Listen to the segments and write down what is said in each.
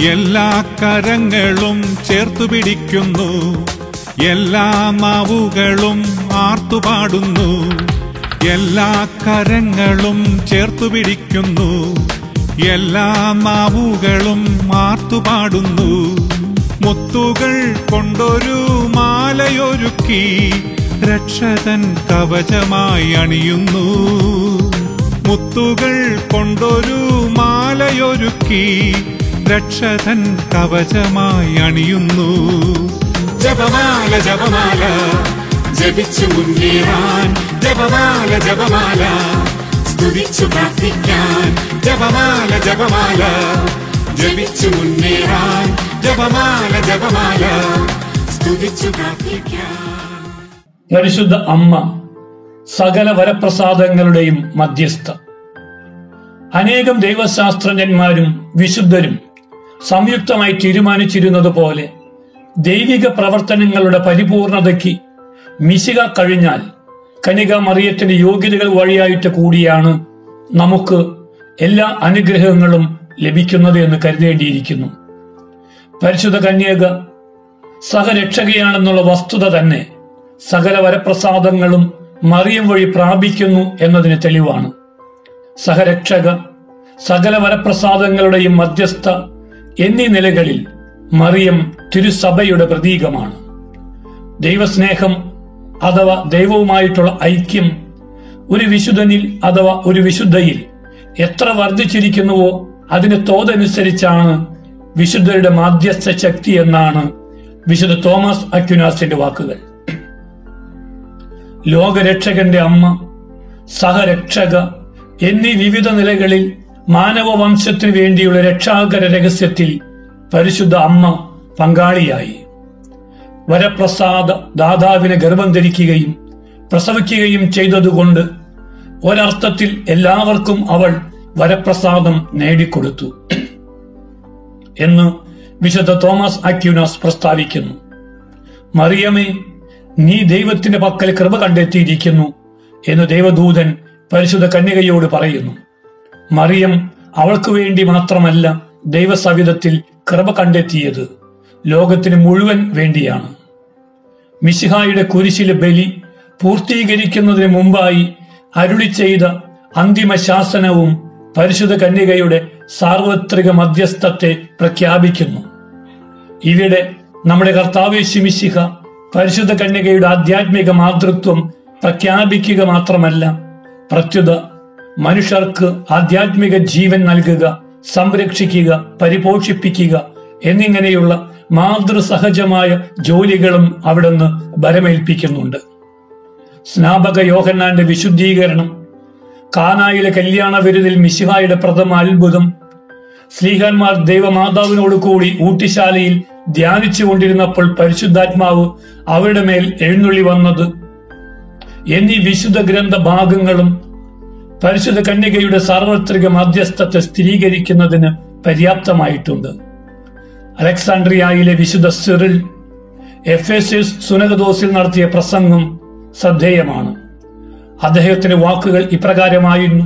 എല്ലാ കരങ്ങളും ചേർത്തു പിടിക്കുന്നു എല്ലാ നാവുകളും ആർത്തുപാടുന്നു എല്ലാ കരങ്ങളും ചേർത്തു പിടിക്കുന്നു എല്ലാ നാവുകളും ആർത്തുപാടുന്നു മുത്തുകൾ കൊണ്ടൊരു മാലയൊരുക്കി രക്ഷകൻ കവചമായി അണിയുന്നു മുത്തുകൾ കൊണ്ടൊരു മാലയൊരുക്കി രക്ഷകൻ കവചമായി അണിയുന്നു ജപമാല ജപമാല ജപിച്ചു മുന്നേറാൻ ജപമാല ജപമാല സ്തുതിച്ചു പ്രാർത്ഥിക്കാൻ ജപമാല ജപമാല ജപിച്ചു മുന്നേറാൻ ജപമാല ജപമാല സ്തുതിച്ചു പ്രാർത്ഥിക്കാൻ പരിശുദ്ധ അമ്മ സകല വരപ്രസാദങ്ങളുടെയും മധ്യസ്ഥ അനേകം ദൈവശാസ്ത്രജ്ഞന്മാരും വിശുദ്ധരും സംയുക്തമായി തീരുമാനിച്ചിരുന്നത് പോലെ ദൈവിക പ്രവർത്തനങ്ങളുടെ പരിപൂർണതയ്ക്ക് മിശിക കഴിഞ്ഞാൽ കനിക മറിയത്തിന്റെ യോഗ്യതകൾ വഴിയായിട്ട് കൂടിയാണ് നമുക്ക് എല്ലാ അനുഗ്രഹങ്ങളും ലഭിക്കുന്നത് എന്ന് കരുതേണ്ടിയിരിക്കുന്നു പരിശുദ്ധ കന്യക സഹരക്ഷകയാണെന്നുള്ള വസ്തുത തന്നെ സകല വരപ്രസാദങ്ങളും മറിയം വഴി പ്രാപിക്കുന്നു എന്നതിന് തെളിവാണ് സഹരക്ഷക സകല വരപ്രസാദങ്ങളുടെയും മധ്യസ്ഥ എന്നീ നിലകളിൽ മറിയം തിരുസഭയുടെ പ്രതീകമാണ് ദൈവസ്നേഹം അഥവാ ദൈവവുമായിട്ടുള്ള ഐക്യം ഒരു വിശുദ്ധനിൽ അഥവാ ഒരു വിശുദ്ധയിൽ എത്ര വർദ്ധിച്ചിരിക്കുന്നുവോ അതിന് തോതനുസരിച്ചാണ് വിശുദ്ധരുടെ മാധ്യസ്ഥ ശക്തി എന്നാണ് വിശുദ്ധ തോമസ് അക്യുനാസിന്റെ വാക്കുകൾ ലോകരക്ഷകന്റെ അമ്മ സഹരക്ഷക എന്നീ വിവിധ നിലകളിൽ മാനവവംശത്തിനു വേണ്ടിയുള്ള രക്ഷാകര രഹസ്യത്തിൽ പരിശുദ്ധ അമ്മ പങ്കാളിയായി വരപ്രസാദ ദാതാവിനെ ഗർഭം ധരിക്കുകയും പ്രസവിക്കുകയും ചെയ്തതുകൊണ്ട് ഒരർത്ഥത്തിൽ എല്ലാവർക്കും അവൾ വരപ്രസാദം നേടിക്കൊടുത്തു എന്ന് വിശുദ്ധ തോമസ് അക്യൂനാസ് പ്രസ്താവിക്കുന്നു മറിയമേ നീ ദൈവത്തിന്റെ പക്കൽ കൃപ കണ്ടെത്തിയിരിക്കുന്നു എന്ന് ദൈവദൂതൻ പരിശുദ്ധ കന്യകയോട് പറയുന്നു മറിയം അവൾക്ക് വേണ്ടി മാത്രമല്ല ദൈവസവിധത്തിൽ കൃപ കണ്ടെത്തിയത് ലോകത്തിന് മുഴുവൻ വേണ്ടിയാണ് മിശിഹായുടെ കുരിശിലെ ബലി പൂർത്തീകരിക്കുന്നതിന് മുമ്പായി അരുളി ചെയ്ത അന്തിമ ശാസനവും പരിശുദ്ധ കന്യകയുടെ സാർവത്രിക മധ്യസ്ഥത്തെ പ്രഖ്യാപിക്കുന്നു ഇവിടെ നമ്മുടെ കർത്താവേശു മിശിഹ പരിശുദ്ധ കന്യകയുടെ ആധ്യാത്മിക മാതൃത്വം പ്രഖ്യാപിക്കുക മാത്രമല്ല പ്രത്യുത മനുഷ്യർക്ക് ആധ്യാത്മിക ജീവൻ നൽകുക സംരക്ഷിക്കുക പരിപോഷിപ്പിക്കുക എന്നിങ്ങനെയുള്ള മാതൃസഹജമായ ജോലികളും അവിടുന്ന് ബലമേൽപ്പിക്കുന്നുണ്ട് സ്നാപക യോഹന്നാന്റെ വിശുദ്ധീകരണം കാനായിലെ കല്യാണ വിരുതിൽ മിശിഹായുടെ പ്രഥമ അത്ഭുതം സ്ലീഹന്മാർ ദൈവമാതാവിനോട് കൂടി ഊട്ടിശാലയിൽ ധ്യാനിച്ചു കൊണ്ടിരുന്നപ്പോൾ പരിശുദ്ധാത്മാവ് അവരുടെ മേൽ എഴുന്നള്ളി വന്നത് എന്നീ വിശുദ്ധ ഗ്രന്ഥ ഭാഗങ്ങളും പരിശുദ്ധ കന്യകയുടെ സാർവത്രിക മധ്യസ്ഥത്തെ സ്ഥിരീകരിക്കുന്നതിന് പര്യാപ്തമായിട്ടുണ്ട് അലക്സാണ്ട്രിയയിലെ വിശുദ്ധ സിറിൽ എഫ് എസ് എസ് സുനകദോസിൽ നടത്തിയ പ്രസംഗം ശ്രദ്ധേയമാണ് അദ്ദേഹത്തിന്റെ വാക്കുകൾ ഇപ്രകാരമായിരുന്നു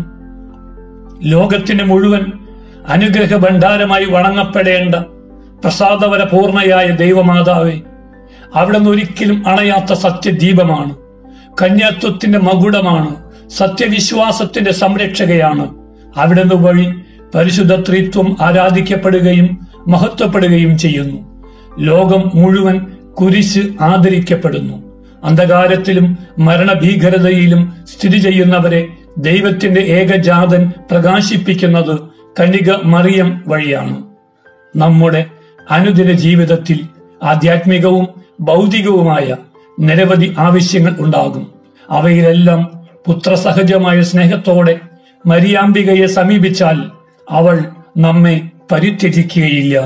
ലോകത്തിന് മുഴുവൻ അനുഗ്രഹ ഭണ്ഡാരമായി വണങ്ങപ്പെടേണ്ട പ്രസാദവര പൂർണ്ണയായ ദൈവമാതാവേ അവിടുന്ന് ഒരിക്കലും അണയാത്ത സത്യദീപമാണ് കന്യാത്വത്തിന്റെ മകുടമാണ് സത്യവിശ്വാസത്തിന്റെ സംരക്ഷകയാണ് അവിടുന്ന് വഴി പരിശുദ്ധ ത്രിത്വം ആരാധിക്കപ്പെടുകയും മഹത്വപ്പെടുകയും ചെയ്യുന്നു ലോകം മുഴുവൻ കുരിശ് ആദരിക്കപ്പെടുന്നു അന്ധകാരത്തിലും മരണഭീകരതയിലും സ്ഥിതി ചെയ്യുന്നവരെ ദൈവത്തിന്റെ ഏകജാതൻ പ്രകാശിപ്പിക്കുന്നത് കനിക മറിയം വഴിയാണ് നമ്മുടെ അനുദിന ജീവിതത്തിൽ ആധ്യാത്മികവും ഭൗതികവുമായ നിരവധി ആവശ്യങ്ങൾ ഉണ്ടാകും അവയിലെല്ലാം പുത്രസഹജമായ സ്നേഹത്തോടെ മരിയാംബികയെ സമീപിച്ചാൽ അവൾ നമ്മെ പരിത്യജിക്കുകയില്ല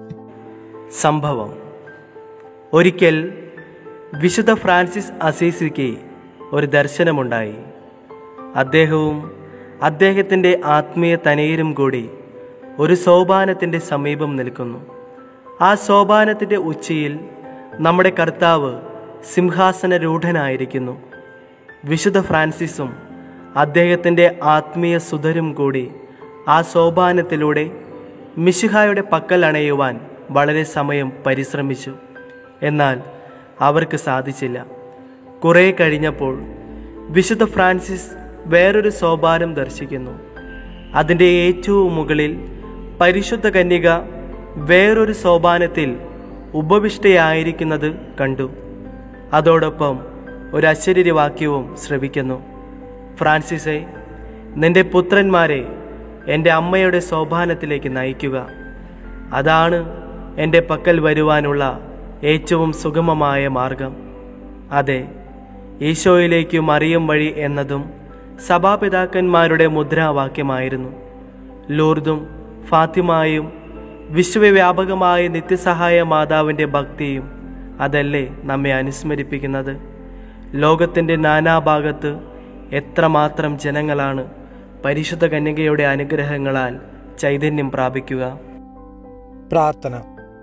സംഭവം ഒരിക്കൽ വിശുദ്ധ ഫ്രാൻസിസ് അസീസിക്ക് ഒരു ദർശനമുണ്ടായി അദ്ദേഹവും അദ്ദേഹത്തിൻ്റെ ആത്മീയ തനയരും കൂടി ഒരു സോപാനത്തിൻ്റെ സമീപം നിൽക്കുന്നു ആ സോപാനത്തിൻ്റെ ഉച്ചിയിൽ നമ്മുടെ കർത്താവ് സിംഹാസനരൂഢനായിരിക്കുന്നു വിശുദ്ധ ഫ്രാൻസിസും അദ്ദേഹത്തിൻ്റെ ആത്മീയ സുധരും കൂടി ആ സോപാനത്തിലൂടെ മിശിഹായുടെ പക്കൽ അണയുവാൻ വളരെ സമയം പരിശ്രമിച്ചു എന്നാൽ അവർക്ക് സാധിച്ചില്ല കുറേ കഴിഞ്ഞപ്പോൾ വിശുദ്ധ ഫ്രാൻസിസ് വേറൊരു സോപാനം ദർശിക്കുന്നു അതിൻ്റെ ഏറ്റവും മുകളിൽ പരിശുദ്ധ കന്യക വേറൊരു സോപാനത്തിൽ ഉപവിഷ്ടയായിരിക്കുന്നത് കണ്ടു അതോടൊപ്പം ഒരു അശരീരവാക്യവും ശ്രവിക്കുന്നു ഫ്രാൻസിസെ നിന്റെ പുത്രന്മാരെ എൻ്റെ അമ്മയുടെ സോപാനത്തിലേക്ക് നയിക്കുക അതാണ് എൻ്റെ പക്കൽ വരുവാനുള്ള ഏറ്റവും സുഗമമായ മാർഗം അതെ ഈശോയിലേക്ക് മറിയം വഴി എന്നതും സഭാപിതാക്കന്മാരുടെ മുദ്രാവാക്യമായിരുന്നു ലൂർദും ഫാത്തിമായും വിശ്വവ്യാപകമായ നിത്യസഹായ മാതാവിൻ്റെ ഭക്തിയും അതല്ലേ നമ്മെ അനുസ്മരിപ്പിക്കുന്നത് ലോകത്തിൻ്റെ നാനാഭാഗത്ത് എത്രമാത്രം ജനങ്ങളാണ് പരിശുദ്ധ കന്യകയുടെ അനുഗ്രഹങ്ങളാൽ ചൈതന്യം പ്രാപിക്കുക പ്രാർത്ഥന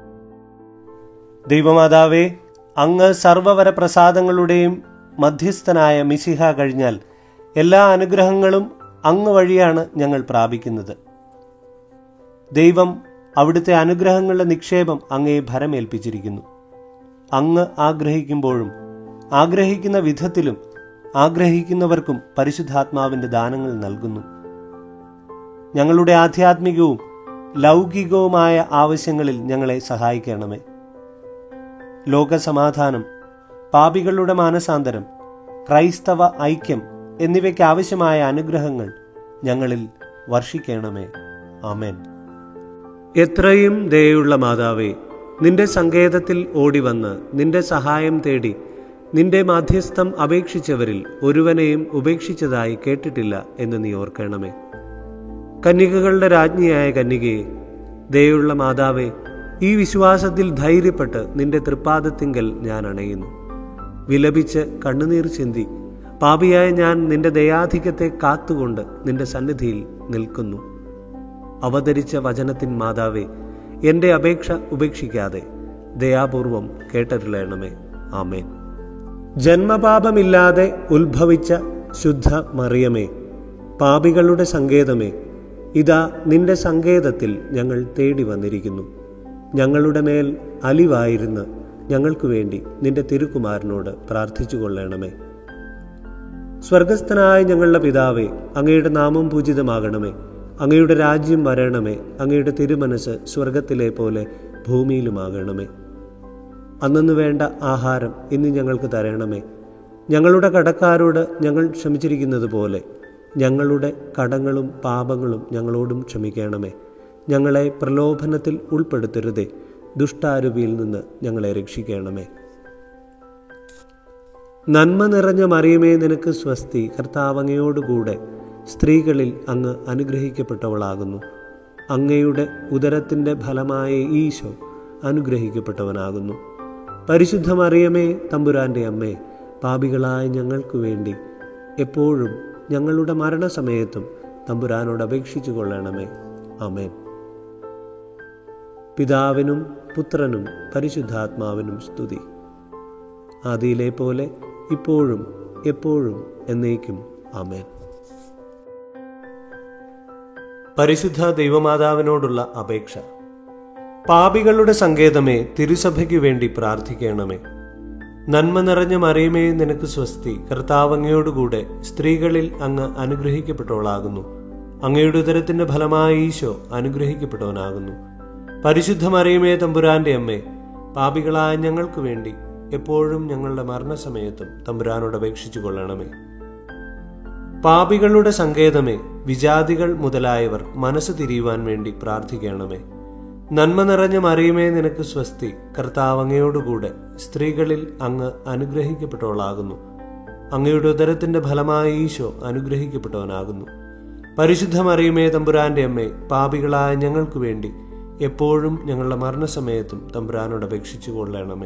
ദൈവമാതാവേ അങ്ങ് സർവവര പ്രസാദങ്ങളുടെയും മധ്യസ്ഥനായ മിസിഹ കഴിഞ്ഞാൽ എല്ലാ അനുഗ്രഹങ്ങളും അങ്ങ് വഴിയാണ് ഞങ്ങൾ പ്രാപിക്കുന്നത് ദൈവം അവിടുത്തെ അനുഗ്രഹങ്ങളുടെ നിക്ഷേപം അങ്ങയെ ഭരമേൽപ്പിച്ചിരിക്കുന്നു അങ്ങ് ആഗ്രഹിക്കുമ്പോഴും ആഗ്രഹിക്കുന്ന വിധത്തിലും ആഗ്രഹിക്കുന്നവർക്കും പരിശുദ്ധാത്മാവിന്റെ ദാനങ്ങൾ നൽകുന്നു ഞങ്ങളുടെ ആധ്യാത്മികവും ലൗകികവുമായ ആവശ്യങ്ങളിൽ ഞങ്ങളെ സഹായിക്കണമേ ലോകസമാധാനം പാപികളുടെ മാനസാന്തരം ക്രൈസ്തവ ഐക്യം എന്നിവയ്ക്ക് ആവശ്യമായ അനുഗ്രഹങ്ങൾ ഞങ്ങളിൽ വർഷിക്കണമേ ആമേൻ എത്രയും ദയുള്ള മാതാവേ നിന്റെ സങ്കേതത്തിൽ ഓടിവന്ന് നിന്റെ സഹായം തേടി നിന്റെ മാധ്യസ്ഥം അപേക്ഷിച്ചവരിൽ ഒരുവനെയും ഉപേക്ഷിച്ചതായി കേട്ടിട്ടില്ല എന്ന് നീ ഓർക്കണമേ കന്യകകളുടെ രാജ്ഞിയായ കന്യകയെ ദയുള്ള മാതാവേ ഈ വിശ്വാസത്തിൽ ധൈര്യപ്പെട്ട് നിന്റെ തൃപ്പാദത്തിങ്കൽ ഞാൻ അണയുന്നു വിലപിച്ച് കണ്ണുനീർ ചിന്തി പാപിയായ ഞാൻ നിന്റെ ദയാധിക്യത്തെ കാത്തുകൊണ്ട് നിന്റെ സന്നിധിയിൽ നിൽക്കുന്നു അവതരിച്ച വചനത്തിൻ മാതാവേ എന്റെ അപേക്ഷ ഉപേക്ഷിക്കാതെ ദയാപൂർവം കേട്ടരുളയണമേ ആമേൻ ജന്മപാപമില്ലാതെ ഉത്ഭവിച്ച ശുദ്ധ മറിയമേ പാപികളുടെ സങ്കേതമേ ഇതാ നിന്റെ സങ്കേതത്തിൽ ഞങ്ങൾ തേടി വന്നിരിക്കുന്നു ഞങ്ങളുടെ മേൽ അലിവായിരുന്ന് ഞങ്ങൾക്കു വേണ്ടി നിന്റെ തിരുക്കുമാരനോട് പ്രാർത്ഥിച്ചു കൊള്ളണമേ സ്വർഗസ്ഥനായ ഞങ്ങളുടെ പിതാവേ അങ്ങയുടെ നാമം പൂജിതമാകണമേ അങ്ങയുടെ രാജ്യം വരണമേ അങ്ങയുടെ തിരുമനസ് സ്വർഗത്തിലെ പോലെ ഭൂമിയിലുമാകണമേ അന്നു വേണ്ട ആഹാരം ഇന്ന് ഞങ്ങൾക്ക് തരണമേ ഞങ്ങളുടെ കടക്കാരോട് ഞങ്ങൾ ക്ഷമിച്ചിരിക്കുന്നത് പോലെ ഞങ്ങളുടെ കടങ്ങളും പാപങ്ങളും ഞങ്ങളോടും ക്ഷമിക്കണമേ ഞങ്ങളെ പ്രലോഭനത്തിൽ ഉൾപ്പെടുത്തരുതേ ദുഷ്ടാരൂപിയിൽ നിന്ന് ഞങ്ങളെ രക്ഷിക്കണമേ നന്മ നിറഞ്ഞ മറിയമേ നിനക്ക് സ്വസ്തി കർത്താവങ്ങയോടുകൂടെ സ്ത്രീകളിൽ അങ്ങ് അനുഗ്രഹിക്കപ്പെട്ടവളാകുന്നു അങ്ങയുടെ ഉദരത്തിൻ്റെ ഫലമായ ഈശോ അനുഗ്രഹിക്കപ്പെട്ടവനാകുന്നു പരിശുദ്ധ മറിയമേ തമ്പുരാൻ്റെ അമ്മേ പാപികളായ ഞങ്ങൾക്കു വേണ്ടി എപ്പോഴും ഞങ്ങളുടെ മരണസമയത്തും തമ്പുരാനോട് അപേക്ഷിച്ചു കൊള്ളണമേ ആമേൻ പിതാവിനും പുത്രനും പരിശുദ്ധാത്മാവിനും സ്തുതി ആദിയിലെ പോലെ ഇപ്പോഴും എപ്പോഴും എന്നേക്കും ആമേൻ പരിശുദ്ധ ദൈവമാതാവിനോടുള്ള അപേക്ഷ പാപികളുടെ സങ്കേതമേ തിരുസഭയ്ക്കു വേണ്ടി പ്രാർത്ഥിക്കണമേ നന്മ നിറഞ്ഞ മറിയമേ നിനക്ക് സ്വസ്തി കർത്താവങ്ങയോടുകൂടെ സ്ത്രീകളിൽ അങ്ങ് അനുഗ്രഹിക്കപ്പെട്ടവളാകുന്നു അങ്ങയുടെ ഉദരത്തിന്റെ ഫലമായ ഈശോ അനുഗ്രഹിക്കപ്പെട്ടവനാകുന്നു പരിശുദ്ധ മറിയമേ തമ്പുരാന്റെ അമ്മേ പാപികളായ ഞങ്ങൾക്ക് വേണ്ടി എപ്പോഴും ഞങ്ങളുടെ മരണസമയത്തും തമ്പുരാനോട് അപേക്ഷിച്ചു കൊള്ളണമേ പാപികളുടെ സങ്കേതമേ വിജാതികൾ മുതലായവർ മനസ്സ് തിരിയുവാൻ വേണ്ടി പ്രാർത്ഥിക്കണമേ നന്മ നിറഞ്ഞ മറിയമേ നിനക്ക് സ്വസ്തി കർത്താവ് അങ്ങയോടുകൂടെ സ്ത്രീകളിൽ അങ്ങ് അനുഗ്രഹിക്കപ്പെട്ടവളാകുന്നു അങ്ങയുടെ ഉദരത്തിന്റെ ഫലമായ ഈശോ അനുഗ്രഹിക്കപ്പെട്ടവനാകുന്നു പരിശുദ്ധ മറിയമേ തമ്പുരാന്റെ അമ്മേ പാപികളായ ഞങ്ങൾക്ക് വേണ്ടി എപ്പോഴും ഞങ്ങളുടെ മരണസമയത്തും തമ്പുരാനോട് അപേക്ഷിച്ചു കൊള്ളണമേ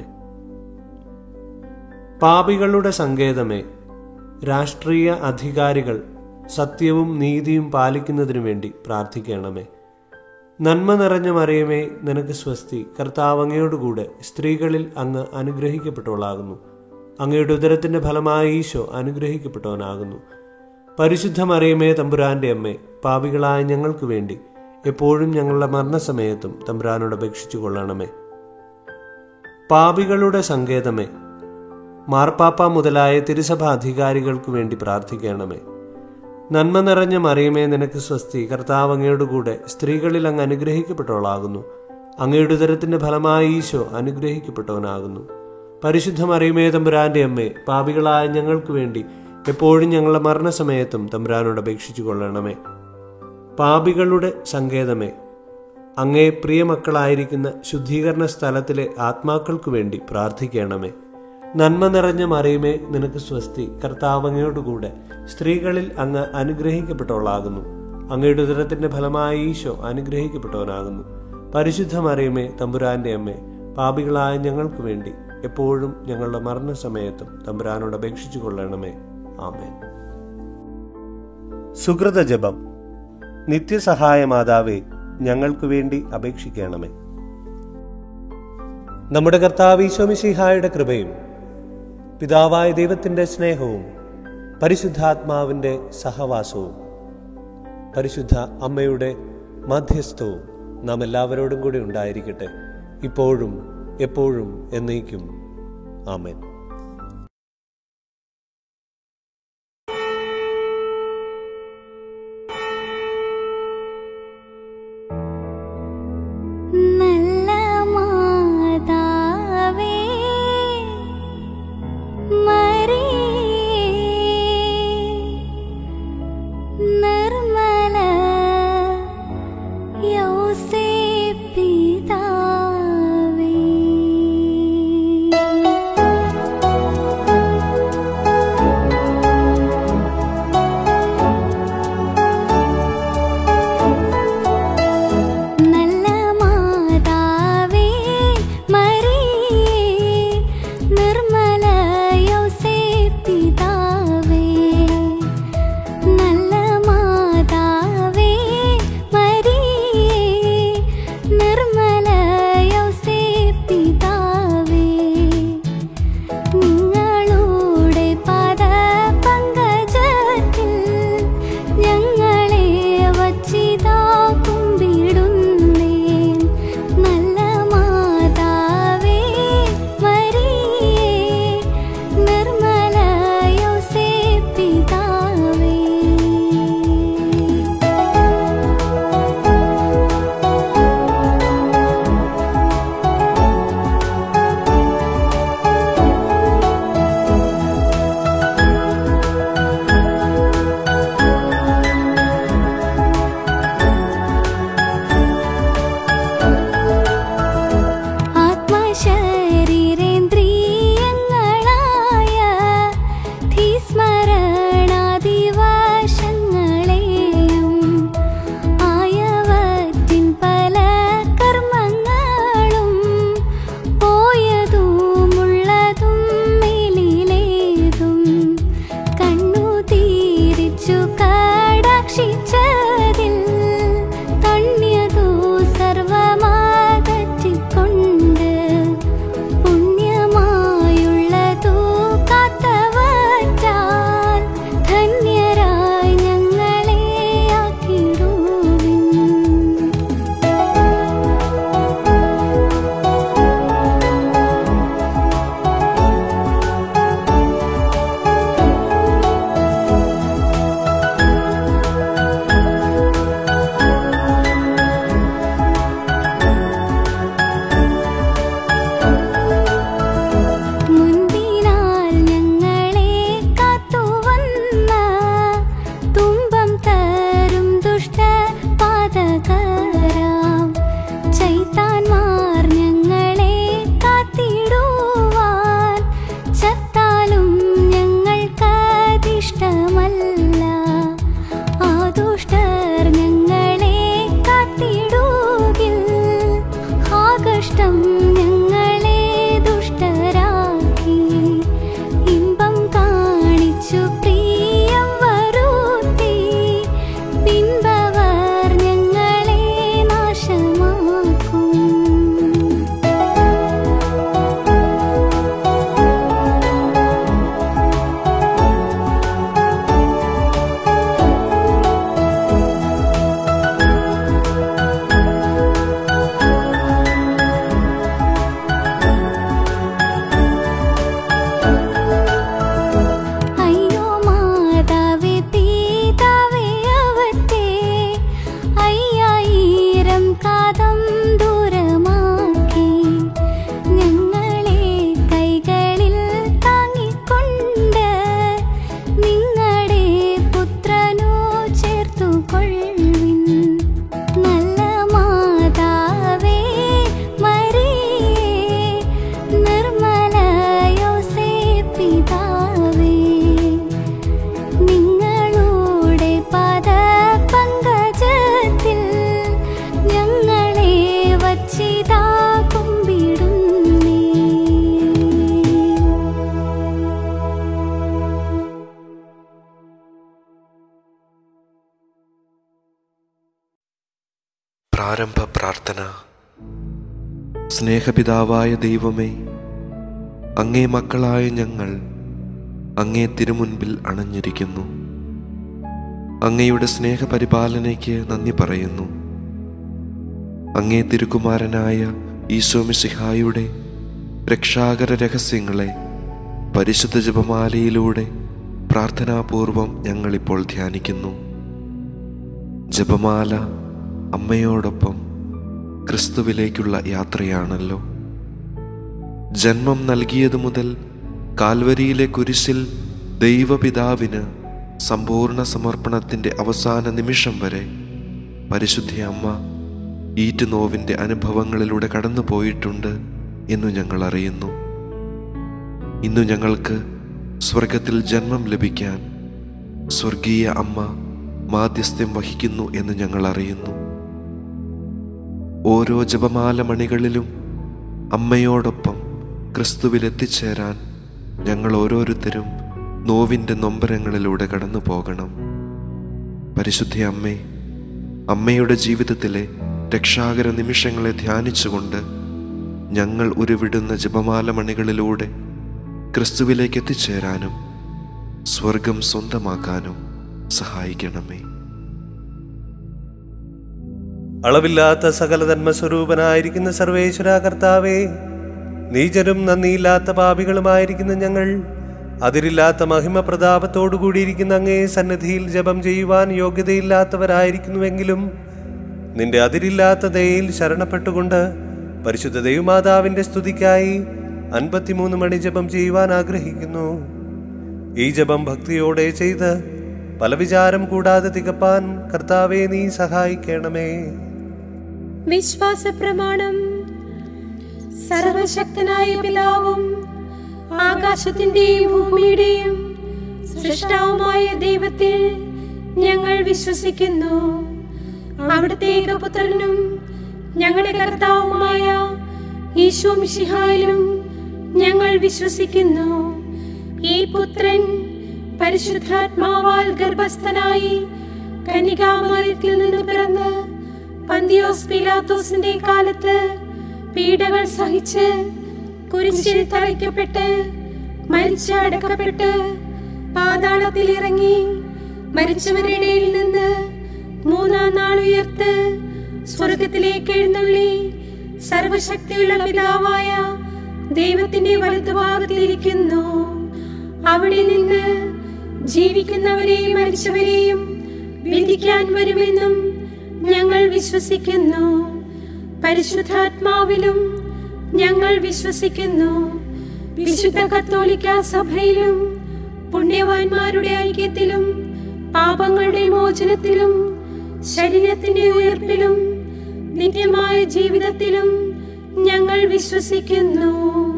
പാപികളുടെ സങ്കേതമേ രാഷ്ട്രീയ അധികാരികൾ സത്യവും നീതിയും പാലിക്കുന്നതിനു വേണ്ടി പ്രാർത്ഥിക്കണമേ നന്മ നിറഞ്ഞ മറിയമേ നിനക്ക് സ്വസ്തി കർത്താവ് അങ്ങയോടുകൂടെ സ്ത്രീകളിൽ അങ്ങ് അനുഗ്രഹിക്കപ്പെട്ടവളാകുന്നു അങ്ങയുടെ ഉദരത്തിന്റെ ഫലമായ ഈശോ അനുഗ്രഹിക്കപ്പെട്ടവനാകുന്നു പരിശുദ്ധ മറിയമേ തമ്പുരാന്റെ അമ്മേ പാപികളായ ഞങ്ങൾക്ക് വേണ്ടി എപ്പോഴും ഞങ്ങളുടെ മരണസമയത്തും തമ്പുരാനോട് അപേക്ഷിച്ചു കൊള്ളണമേ പാപികളുടെ സങ്കേതമേ മാർപ്പാപ്പ മുതലായ തിരുസഭ അധികാരികൾക്ക് വേണ്ടി പ്രാർത്ഥിക്കണമേ നന്മ നിറഞ്ഞ മറിയമേ നിനക്ക് സ്വസ്തി കർത്താവ് അങ്ങയുടെ കൂടെ സ്ത്രീകളിൽ അങ്ങ് അനുഗ്രഹിക്കപ്പെട്ടവളാകുന്നു അങ്ങയുടെ ഉദരത്തിന്റെ ഫലമായി ഈശോ അനുഗ്രഹിക്കപ്പെട്ടവനാകുന്നു പരിശുദ്ധ മറിയമേ തമ്പുരാന്റെ അമ്മേ പാപികളായ ഞങ്ങൾക്ക് വേണ്ടി എപ്പോഴും ഞങ്ങളുടെ മരണസമയത്തും തമ്പുരാനോട് അപേക്ഷിച്ചു കൊള്ളണമേ പാപികളുടെ സങ്കേതമേ അങ്ങേ പ്രിയമക്കളായിരിക്കുന്ന ശുദ്ധീകരണ സ്ഥലത്തിലെ ആത്മാക്കൾക്കു വേണ്ടി പ്രാർത്ഥിക്കണമേ നന്മ നിറഞ്ഞ മറിയമേ നിനക്ക് സ്വസ്തി കർത്താവ് അങ്ങയോടുകൂടെ സ്ത്രീകളിൽ അങ്ങ് അനുഗ്രഹിക്കപ്പെട്ടവളാകുന്നു അങ്ങയുടെ ഉദരത്തിന്റെ ഫലമായി ഈശോ അനുഗ്രഹിക്കപ്പെട്ടവനാകുന്നു പരിശുദ്ധ മറിയമേ തമ്പുരാന്റെ അമ്മേ പാപികളായ ഞങ്ങൾക്ക് വേണ്ടി എപ്പോഴും ഞങ്ങളുടെ മരണസമയത്തും തമ്പുരാനോട് അപേക്ഷിച്ചു കൊള്ളണമേ ആമേൻ സുഹൃത ജപം നിത്യസഹായ മാതാവേ ഞങ്ങൾക്ക് വേണ്ടി അപേക്ഷിക്കണമേ നമ്മുടെ കർത്താവ് ഈശോമിശിഹായുടെ കൃപയും പിതാവായ ദൈവത്തിന്റെ സ്നേഹവും പരിശുദ്ധാത്മാവിന്റെ സഹവാസവും പരിശുദ്ധ അമ്മയുടെ മധ്യസ്ഥവും നാം എല്ലാവരോടും കൂടി ഉണ്ടായിരിക്കട്ടെ ഇപ്പോഴും എപ്പോഴും എന്നേക്കും ആമേൻ നല്ല മാതാവേ മറിയേ നിർമ്മല യൗസേപ്പിതാവേ ആരംഭ പ്രാർത്ഥന സ്നേഹപിതാവായ ദൈവമേ അങ്ങേ മക്കളായ ഞങ്ങൾ അങ്ങേ തിരുമുൻപിൽ അണഞ്ഞിരിക്കുന്നു അങ്ങയുടെ സ്നേഹപരിപാലനയ്ക്ക് നന്ദി പറയുന്നു അങ്ങേ തിരുക്കുമാരനായ ഈശോമിശിഹായുടെ രക്ഷാകര രഹസ്യങ്ങളെ പരിശുദ്ധ ജപമാലയിലൂടെ പ്രാർത്ഥനാപൂർവം ഞങ്ങളിപ്പോൾ ധ്യാനിക്കുന്നു ജപമാല അമ്മയോടൊപ്പം ക്രിസ്തുവിലേക്കുള്ള യാത്രയാണല്ലോ ജന്മം നൽകിയതു മുതൽ കാൽവരിയിലെ കുരിശിൽ ദൈവപിതാവിന് സമ്പൂർണ്ണ സമർപ്പണത്തിൻ്റെ അവസാന നിമിഷം വരെ പരിശുദ്ധ അമ്മ ഈറ്റുനോവിൻ്റെ അനുഭവങ്ങളിലൂടെ കടന്നു പോയിട്ടുണ്ട് എന്നു ഞങ്ങൾ അറിയുന്നു ഇന്നു ഞങ്ങൾക്ക് സ്വർഗത്തിൽ ജന്മം ലഭിക്കാൻ സ്വർഗീയ അമ്മ മാധ്യസ്ഥ്യം വഹിക്കുന്നു എന്ന് ഞങ്ങൾ അറിയുന്നു ഓരോ ജപമാല മണികളിലും അമ്മയോടൊപ്പം ക്രിസ്തുവിൽ എത്തിച്ചേരാൻ ഞങ്ങൾ ഓരോരുത്തരും നോവിൻ്റെ നൊമ്പരങ്ങളിലൂടെ കടന്നു പോകണം പരിശുദ്ധ അമ്മേ അമ്മയുടെ ജീവിതത്തിലെ രക്ഷാകര നിമിഷങ്ങളെ ധ്യാനിച്ചുകൊണ്ട് ഞങ്ങൾ ഉരുവിടുന്ന ജപമാല മണികളിലൂടെ ക്രിസ്തുവിലേക്ക് എത്തിച്ചേരാനും സ്വർഗം സ്വന്തമാക്കാനും സഹായിക്കണമേ അളവില്ലാത്ത സകല ധർമ്മസ്വരൂപനായിരിക്കുന്ന സർവേശ്വര കർത്താവേ നീചരും നന്ദിയില്ലാത്ത പാപികളുമായിരിക്കുന്ന ഞങ്ങൾ അതിരില്ലാത്ത മഹിമ പ്രതാപത്തോടുകൂടിയിരിക്കുന്ന അങ്ങേ സന്നിധിയിൽ ജപം ചെയ്യുവാൻ യോഗ്യതയില്ലാത്തവരായിരിക്കുന്നുവെങ്കിലും നിന്റെ അതിരില്ലാത്ത ദയയിൽ ശരണപ്പെട്ടുകൊണ്ട് പരിശുദ്ധ ദൈവമാതാവിന്റെ സ്തുതിക്കായി അൻപത്തിമൂന്ന് മണി ജപം ചെയ്യുവാൻ ആഗ്രഹിക്കുന്നു ഈ ജപം ഭക്തിയോടെ ചെയ്ത് പല വിചാരം കൂടാതെ തികപ്പാൻ കർത്താവെ നീ സഹായിക്കണമേ വിശ്വാസ പ്രമാണം സർവശക്തനായ പിതാവും ആകാശത്തിന്റെയും ഭൂമിയുടെയും സൃഷ്ടാവുമായ ദൈവത്തിൽ ഞങ്ങൾ വിശ്വസിക്കുന്നു അവിടുത്തെ ഏകപുത്രനും ഞങ്ങളുടെ കർത്താവുമായ ഈശോ മിശിഹായിലും ഞങ്ങൾ വിശ്വസിക്കുന്നു ഈ പുത്രൻ പരിശുദ്ധാത്മാവാൽ ഗർഭസ്ഥനായി കന്യകാമറിയത്തിൽ നിന്ന് പിറന്ന് പന്തിയോസ് പിലാത്തോസിന്റെ കാലത്ത് പീഡകൾ സഹിച്ച് കുരിശിൽ തറയ്ക്കപ്പെട്ട് മരിച്ച് അടക്കപ്പെട്ട് പാതാളത്തിൽ ഇറങ്ങി മരിച്ചവരുടെ ഇടയിൽ നിന്ന് മൂന്നാം നാൾ ഉയർത്ത് സ്വർഗത്തിലേക്ക് എഴുന്നള്ളി സർവശക്തിയുള്ള പിതാവായ ദൈവത്തിന്റെ വലതുഭാഗത്തിലിരിക്കുന്നു അവിടെ നിന്ന് ജീവിക്കുന്നവരെയും മരിച്ചവരെയും വിധിക്കാൻ വരുമെന്നും ഞങ്ങൾ വിശ്വസിക്കുന്നു പരിശുദ്ധാത്മാവിലും ഞങ്ങൾ വിശ്വസിക്കുന്നു വിശുദ്ധ കത്തോലിക്ക സഭയിലും പുണ്യവാന്മാരുടെ ഐക്യത്തിലും പാപങ്ങളുടെ മോചനത്തിലും ശരീരത്തിന്റെ ഉയർപ്പിലും നിത്യമായ ജീവിതത്തിലും ഞങ്ങൾ വിശ്വസിക്കുന്നു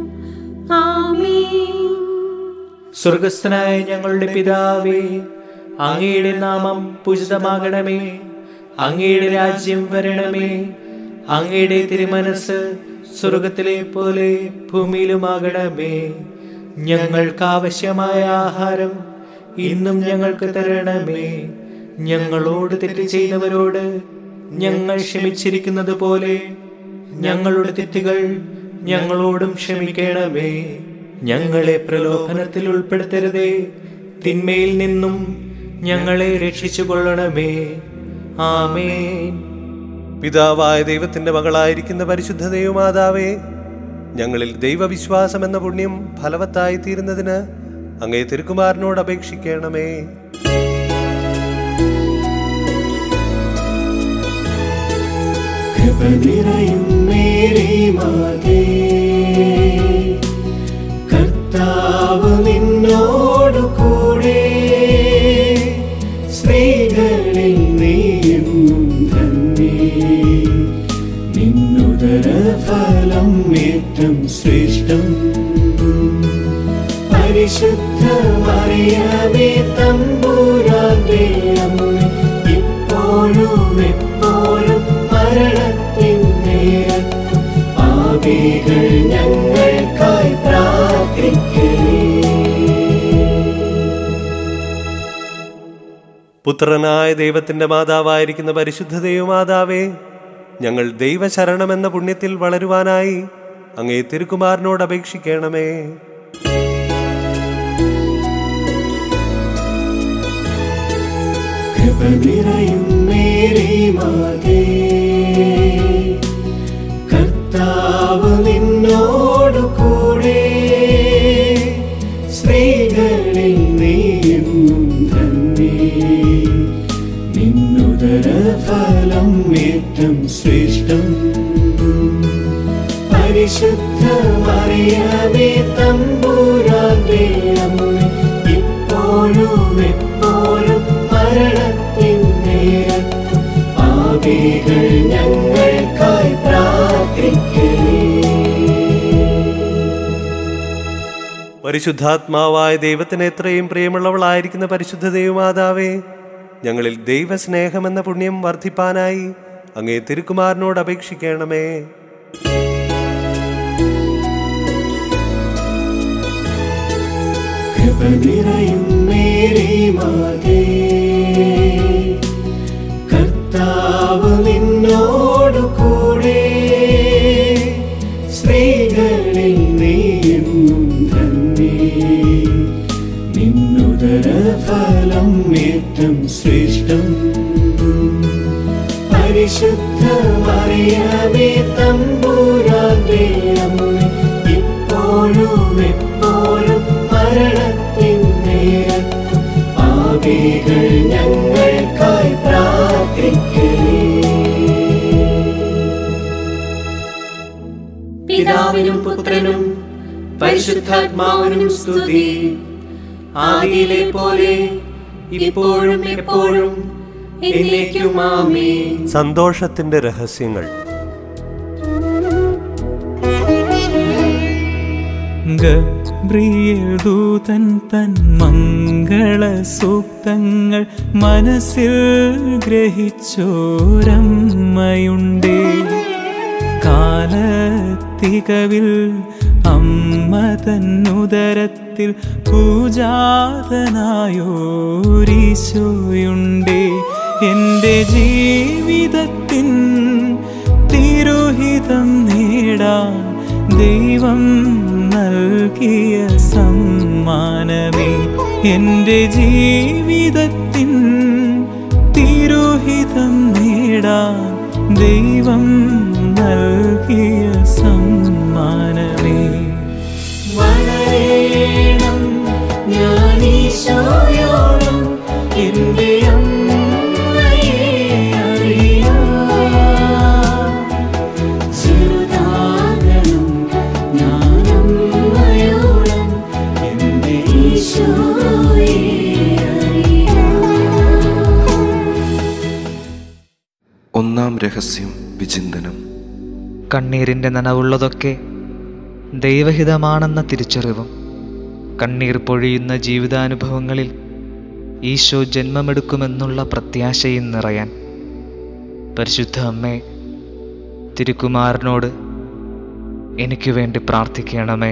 ആമേൻ സ്വർഗസ്ഥനായ ഞങ്ങളുടെ പിതാവേ അങ്ങയുടെ നാമം പൂജിതമാകണമേ അങ്ങയുടെ രാജ്യം വരണമേ അങ്ങയുടെ തിരുമനസ് സ്വർഗത്തിലെ പോലെ ഭൂമിയിലുമാകണമേ ഞങ്ങൾക്ക് ആവശ്യമായ ആഹാരം ഇന്നും ഞങ്ങൾക്ക് തരണമേ ഞങ്ങളോട് തെറ്റ് ചെയ്തവരോട് ഞങ്ങൾ ക്ഷമിച്ചിരിക്കുന്നത് പോലെ ഞങ്ങളുടെ തെറ്റുകൾ ഞങ്ങളോടും ക്ഷമിക്കണമേ ഞങ്ങളെ പ്രലോഭനത്തിൽ ഉൾപ്പെടുത്തരുതേ തിന്മയിൽ നിന്നും ഞങ്ങളെ രക്ഷിച്ചു കൊള്ളണമേ ആമേൻ പിതാവായ ദൈവത്തിന്റെ മകളായിരിക്കുന്ന പരിശുദ്ധ ദൈവമാതാവേ ഞങ്ങളിൽ ദൈവവിശ്വാസം എന്ന പുണ്യം ഫലവത്തായി തീരുന്നതിന് അങ്ങേ തിരുക്കുമാരനോട് അപേക്ഷിക്കണമേ കർത്താവ് നിന്നോടു കൂടെ സ്ത്രീകളിൽ നീയെന്നും ധന്യേ നിന്നുദര ഫലം ഏറ്റം ശ്രേഷ്ഠം പരിശുദ്ധ മറിയമേ തമ്പുരാന്റെ അമ്മ ഇപ്പോഴും എപ്പോഴും മരണത്തിൻ നേരത്തും പാപികൾ ഞങ്ങൾക്കായി പ്രാർത്ഥിക്കേ പുത്രനായ ദൈവത്തിന്റെ മാതാവായിരിക്കുന്ന പരിശുദ്ധ ദൈവമാതാവേ ഞങ്ങൾ ദൈവശരണമെന്ന പുണ്യത്തിൽ വളരുവാനായി അങ്ങേ തിരുക്കുമാരനോട് അപേക്ഷിക്കണമേ കൃപ നിറയും മേരി മാതേ കർത്താവ് നിന്നോടു കൂടെ സ്ത്രീകളിൽ നീയും ധന്യേ നിന്നുദര ഫലം ഏറ്റം ശ്രേഷ്ഠം പരിശുദ്ധ മറിയമേ തമ്പുരാന്റെ അമ്മ ഇപ്പോഴും എപ്പോഴും മരണത്തിൻ നേരത്തും പാപികൾ ഞങ്ങൾക്കായി പ്രാർത്ഥിക്കണേ പരിശുദ്ധാത്മാവായ ദൈവത്തിന് എത്രയും പ്രിയമുള്ളവളായിരിക്കുന്ന പരിശുദ്ധ ദൈവമാതാവേ ഞങ്ങളിൽ ദൈവസ്നേഹമെന്ന പുണ്യം വർദ്ധിപ്പാനായി അങ്ങേ തിരുക്കുമാരനോട് അപേക്ഷിക്കണമേ കൃപ നിറയും മേരി മാതേ കർത്താവ് നിന്നോടു കൂടെ സ്ത്രീകളിൽ നീയും ധന്യേ നിന്നുദര ഫലം ഏറ്റം ശ്രേഷ്ഠം പരിശുദ്ധ മറിയമേ തമ്പുരാന്റെ അമ്മ ഇപ്പോഴും എപ്പോഴും മരണത്തിൻ നേരത്തും പാപികൾ ഞങ്ങൾക്കായി പ്രാർത്ഥിക്കണേ പിതാവിനും പുത്രനും പരിശുദ്ധാത്മാവിനും സ്തുതി ആദിയിലെ പോലെ ഇപ്പോഴും എപ്പോഴും എന്നേക്കും ആമേൻ സന്തോഷത്തിന്റെ രഹസ്യങ്ങൾ ഗബ്രിയേൽ ദൂതൻ തൻ മംഗള സൂക്തങ്ങൾ മനസ്സിൽ ഗ്രഹിച്ചോരമ്മയുണ്ടേ കാലത്തികവിൽ അമ്മ തന്നുദരത്തിൽ പൂജാതനായോരീശോയുണ്ടേ എൻ്റെ ജീവിതത്തിൻ തിരുഹിതം നേടാൻ ദൈവം നൽകിയ സമ്മാനമേ എൻ്റെ ജീവിതത്തിൻ തിരുഹിതം നേടാൻ ദൈവം നൽകിയ സമ്മാനമേ വളരേണം ഞാനീശോയോളം എൻ്റെ അമ്മയെ അറിയാം ചെറുതാകണം ഞാനമ്മയോളം എൻ്റെ ഈശോയെ അറിയാം ഒന്നാം രഹസ്യം വിചിന്തനം കണ്ണീരിൻ്റെ നനവുള്ളതൊക്കെ ദൈവഹിതമാണെന്ന തിരിച്ചറിവും കണ്ണീർ പൊഴിയുന്ന ജീവിതാനുഭവങ്ങളിൽ ഈശോ ജന്മമെടുക്കുമെന്നുള്ള പ്രത്യാശയും നിറയാൻ പരിശുദ്ധ അമ്മേ തിരുക്കുമാരനോട് എനിക്ക് വേണ്ടി പ്രാർത്ഥിക്കണമേ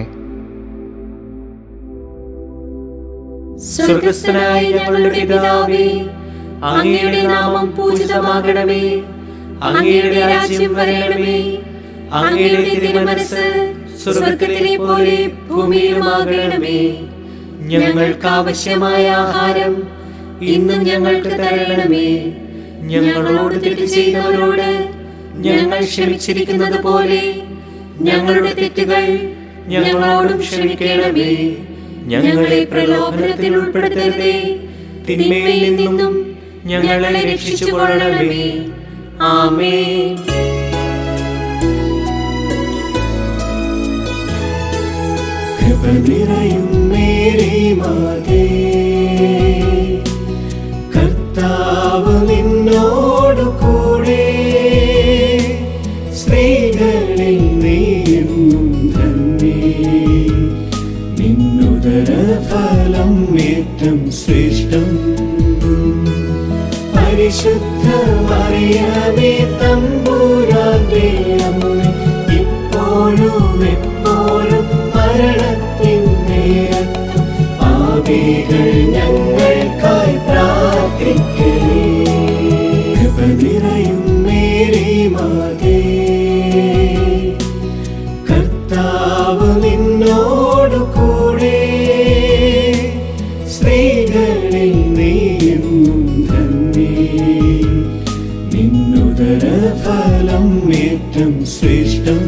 സ്വർഗസ്ഥനായ ഞങ്ങളുടെ പിതാവേ അങ്ങയുടെ നാമം പൂജിതമാകണമേ അങ്ങയുടെ രാജ്യം വരണമേ അങ്ങയുടെ തിരുമനസ് സ്വർഗത്തിലെ പോലെ ഭൂമിയിലുമാകണമേ ഞങ്ങൾക്ക് ആവശ്യമായ ആഹാരം ഇന്നും ഞങ്ങൾക്ക് തരണമേ ഞങ്ങളോട് തെറ്റ് ചെയ്തവരോട് ഞങ്ങൾ ക്ഷമിച്ചിരിക്കുന്നത് പോലെ ഞങ്ങളുടെ തെറ്റുകൾ ഞങ്ങളോടും ക്ഷമിക്കണമേ ഞങ്ങളെ പ്രലോഭനത്തിൽ ഉൾപ്പെടുത്തരുതേ തിന്മയിൽ നിന്നും ഞങ്ങളെ രക്ഷിച്ചു കൊള്ളണമേ ആമേൻ കൃപ നിറയും മേരി മാതേ കർത്താവ് നിന്നോടു കൂടെ സ്ത്രീകളിൽ നീയും ധന്യേ നിന്നുദര ഫലം ഏറ്റം ശ്രേഷ്ഠം പരിശുദ്ധ മറിയമേ തമ്പുരാന്റെ അമ്മ ഇപ്പോഴും എപ്പോഴും മരണത്തിൻ നേരത്തും പാപികൾ ഞങ്ങൾക്കായി പ്രാർത്ഥിക്കണേ കൃപ നിറയും മേരി മാതേ ശ്രേഷ്ഠം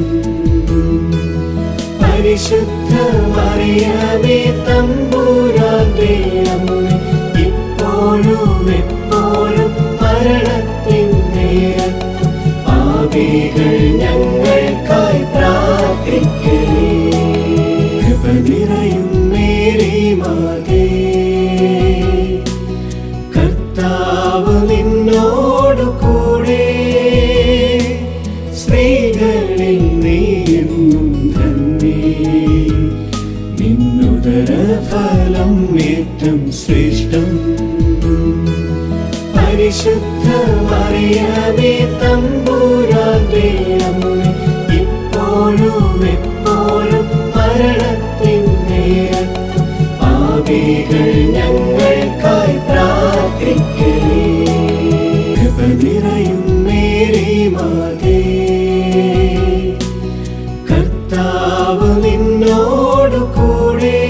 പരിശുദ്ധ മറിയമേ തമ്പുരാന്റെ അമ്മ ഇപ്പോഴും എപ്പോഴും മരണത്തിൻ നേരത്തും പാപികൾ ഞങ്ങൾക്കായി പ്രാർത്ഥിക്കലേ കൃപ നിറയും മേരി മാതേ കർത്താവ് നിന്നോടു കൂടെ സ്ത്രീകളിൽ നീയെന്നും ധന്യേ നിന്നുദര ഫലം ഏറ്റം ശ്രേഷ്ഠം പരിശുദ്ധ മറിയമേ തമ്പുരാന്റെ അമ്മ ഇപ്പോഴും എപ്പോഴും മരണത്തിൻ നേരത്തും പാപികൾ ഞങ്ങൾക്കായി പ്രാർത്ഥിക്കലേ കൃപ നിറയും മേരി മാതേ കർത്താവ് നിന്നോടു കൂടെ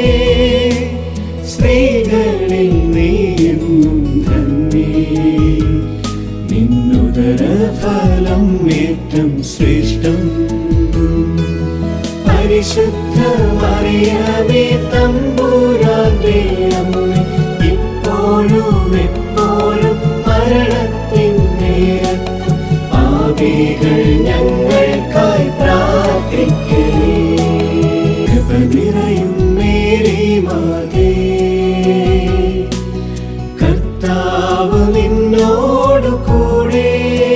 സ്ത്രീകളിൽ നീയെന്നും ധന്യേ നിന്നുദര ഫലം ഏറ്റം ശ്രേഷ്ഠം പരിശുദ്ധ മറിയമേ തമ്പുരാന്റെ അമ്മ ഇപ്പോഴും എപ്പോഴും മരണത്തിൻ നേരത്തും പാപികൾ ഞങ്ങൾക്കായി പ്രാർത്ഥിക്കലേ കൃപ നിറയും മേരി മാതേ കർത്താവ് നിന്നോടു കൂടെ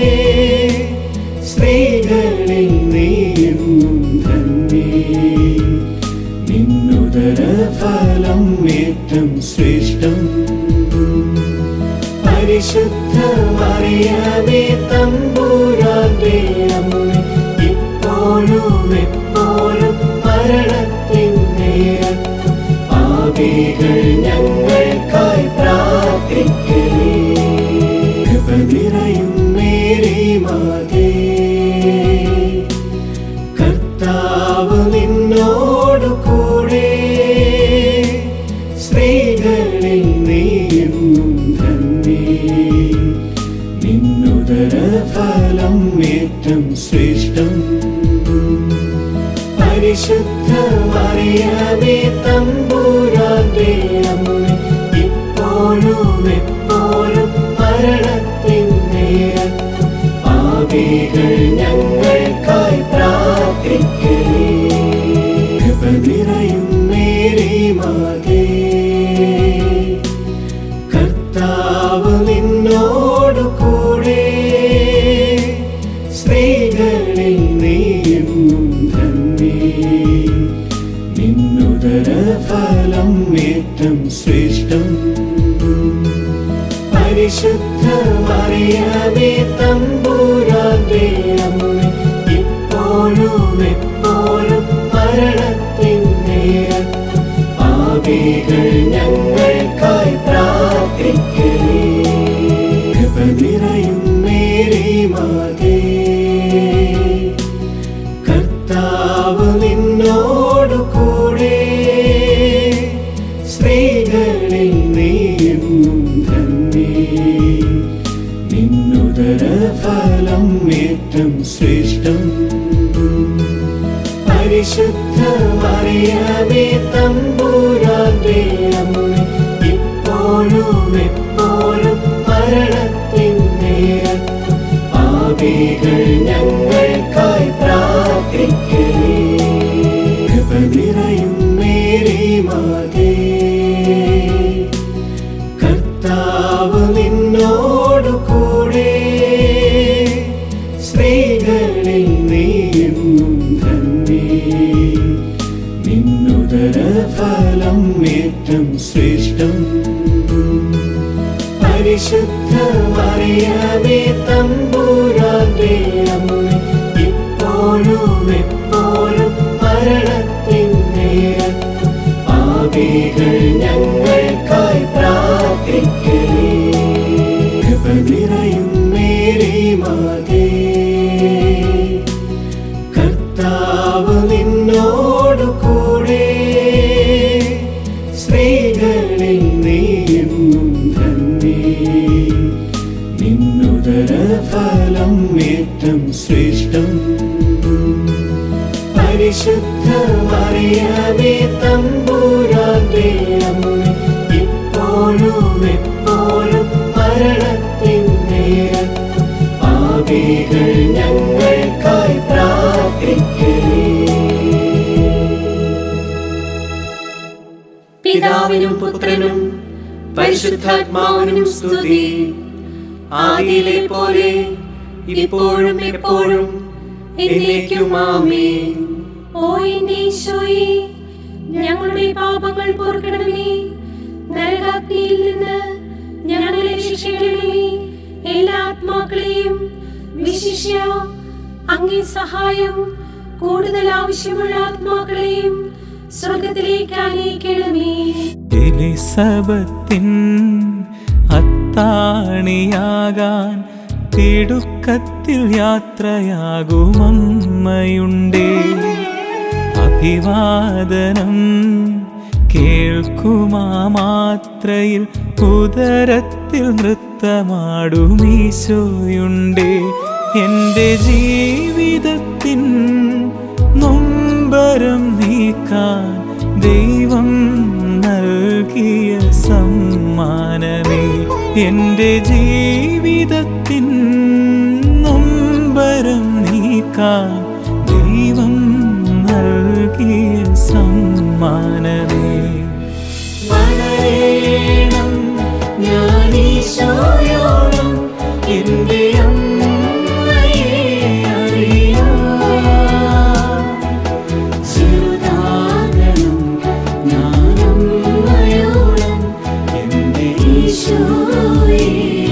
സ്ത്രീകളിൽ നീയെന്നും ധന്യേ നിന്നുദര ഫലം ഏറ്റം ശ്രേഷ്ഠം പരിശുദ്ധ മറിയമേ തമ്പുരാന്റെ അമ്മ ഇപ്പോഴും എപ്പോഴും മരണത്തിൻ നേരത്തും പാപികൾ ഞങ്ങൾക്കായി പ്രാർത്ഥിക്കലേ കൃപ നിറയും മേരി മാതേ കർത്താവ് നിന്നോടു കൂടെ സ്ത്രീകളിൽ നീയെന്നും ധന്യേ നിന്നുദര ഫലം ഏറ്റം ശ്രേഷ്ഠം പരിശുദ്ധ മറിയമേ തമ്പുരാന്റെ അമ്മ ഇപ്പോഴും എപ്പോഴും മരണത്തിൻ നേരത്തും പാപികൾ ഞങ്ങൾക്കായി പ്രാർത്ഥിക്കലേ കൃപ നിറയും മേരി മാതേ കർത്താവ് നിന്നോടു കൂടെ സ്ത്രീകളിൽ നീയെന്നും ധന്യേ നിന്നുദര ഫലം ഏറ്റം ശ്രേഷ്ഠം പരിശുദ്ധ മറിയമേ തമ്പുരാന്റെ അമ്മ ഇപ്പോഴും എപ്പോഴും മരണത്തിൻ നേരത്തും പാപികൾ ഞങ്ങൾക്കായി പ്രാർത്ഥിക്കലേ കൃപ നിറയും മേരി മാതേ കർത്താവ് നിന്നോടു കൂടെ സ്ത്രീകളിൽ നീയെന്നും ധന്യേ നിന്നുദര ഫലം ഏറ്റം ശ്രേഷ്ഠം പരിശുദ്ധ മറിയമേ തമ്പുരാന്റെ അമ്മ ഇപ്പോഴും എപ്പോഴും മരണത്തിൻ നേരത്തും പാപികൾ ഞങ്ങൾക്കായി പ്രാർത്ഥിക്കലേ കൃപ നിറയും മേരി മാതേ കർത്താവ് നിന്നോടു കൂടെ സ്ത്രീകളിൽ നീയെന്നും ധന്യേ നിന്നുദര ഫലം ഏറ്റം ശ്രേഷ്ഠം പരിശുദ്ധ മറിയമേ തമ്പുരാന്റെ അമ്മ ഇപ്പോഴും എപ്പോഴും മരണത്തിൻ നേരത്തും പാപികൾ ഞങ്ങൾക്കായി പ്രാർത്ഥിക്കലേ കൃപ നിറയും മേരി മാതേ കർത്താവ് നിന്നോടു കൂടെ സ്ത്രീകളിൽ നീയെന്നും ധന്യേ നിന്നുദര ഫലം ഏറ്റം ശ്രേഷ്ഠം വിശുദ്ധ മറിയമേ തമ്പുരാന്റെ അമ്മ ഇപ്പോഴും എപ്പോഴും മരണത്തിൻ നേരത്തും പാപികൾ ഞങ്ങൾക്കായി പ്രാർത്ഥിക്കണേ പിതാവിനും പുത്രനും പരിശുദ്ധാത്മാവിനും സ്തുതി ആദിയിലെ പോലെ ഇപ്പോഴും എപ്പോഴും എന്നേക്കും ആമേൻ ഓ എന്റെ ഈശോയെ ഞങ്ങളുടെ പാപങ്ങൾ പൊറുക്കണമേ നരകാഗ്നിയിൽ നിന്ന് ഞങ്ങളെ രക്ഷിക്കണമേ എല്ലാ ആത്മാക്കളെയും വിശിഷ്യ അങ്ങേ സഹായം കൂടുതൽ ആവശ്യമുള്ള ആത്മാക്കളെയും സ്വർഗത്തിലേക്ക് അനയിക്കണമേ എലിസബത്തിൻ അത്താണിയാകാൻ തിടുക്കത്തിൽ യാത്രയാകുമമ്മയുണ്ടേ അഭിവാദനം കേൾക്കുമാ മാത്രയിൽ ഉദരത്തിൽ നൃത്തമാടുമീശോയുണ്ടേ എൻ്റെ ജീവിതത്തിൻ നൊമ്പരം നീക്കാൻ ദൈവം നൽകിയ സമ്മാനമേ എൻ്റെ ജീവിതത്തിൻ നൊമ്പരം നീക്കാൻ ദൈവം നൽകിയ സമ്മാനമേ വളരേണം ഞാനീശോയോളം എൻ്റെ അമ്മയെ അറിയാം ചെറുതാകണം ഞാനമ്മയോളം എൻ്റെ ഈശോയെ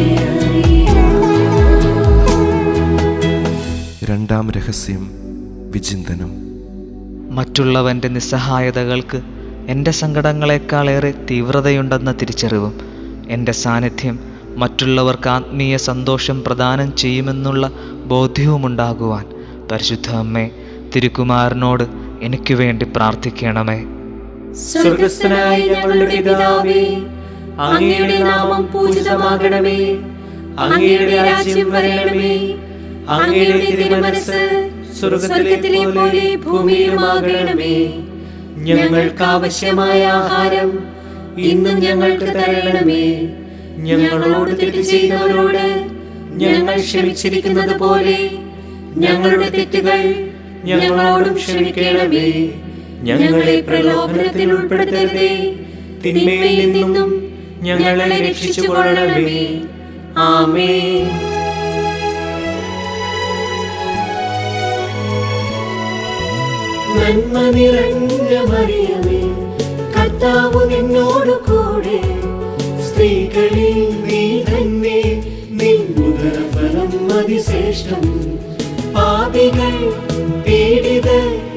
രണ്ടാം രഹസ്യം വിചിന്തനം മറ്റുള്ളവൻ്റെ നിസ്സഹായതകൾക്ക് എൻ്റെ സങ്കടങ്ങളെക്കാളേറെ തീവ്രതയുണ്ടെന്ന തിരിച്ചറിവും എൻ്റെ സാന്നിധ്യം മറ്റുള്ളവർക്ക് ആത്മീയ സന്തോഷം പ്രദാനം ചെയ്യുമെന്നുള്ള ബോധ്യവുമുണ്ടാകുവാൻ പരിശുദ്ധ അമ്മേ തിരുക്കുമാരനോട് എനിക്ക് വേണ്ടി പ്രാർത്ഥിക്കണമേ സ്വർഗസ്ഥനായ ഞങ്ങളുടെ പിതാവേ അങ്ങയുടെ നാമം പൂജിതമാകണമേ അങ്ങയുടെ രാജ്യം വരണമേ അങ്ങയുടെ തിരുമനസ് സ്വർഗത്തിലെ പോലെ ഭൂമിയിലുമാകണമേ ഞങ്ങൾക്ക് ആവശ്യമായ ആഹാരം ഇന്നും ഞങ്ങൾക്ക് തരണമേ ഞങ്ങളോട് തെറ്റ് ചെയ്തവരോട് ഞങ്ങൾ ക്ഷമിച്ചിരിക്കുന്നത് പോലെ ഞങ്ങളുടെ തെറ്റുകൾ ഞങ്ങളോടും ക്ഷമിക്കണമേ ഞങ്ങളെ പ്രലോഭനത്തിൽ ഉൾപ്പെടുത്തരുതേ തിന്മയിൽ നിന്നും ഞങ്ങളെ രക്ഷിച്ചു കൊള്ളണമേ ആമേ നന്മ നിറഞ്ഞ മറിയമേ കർത്താവ് നിന്നോട് കൂടെ സ്ത്രീകളിൽ നീ തന്നെ നിന്നുദരഫലം അതിശ്രേഷ്ഠം പാപികൾ പീഡിത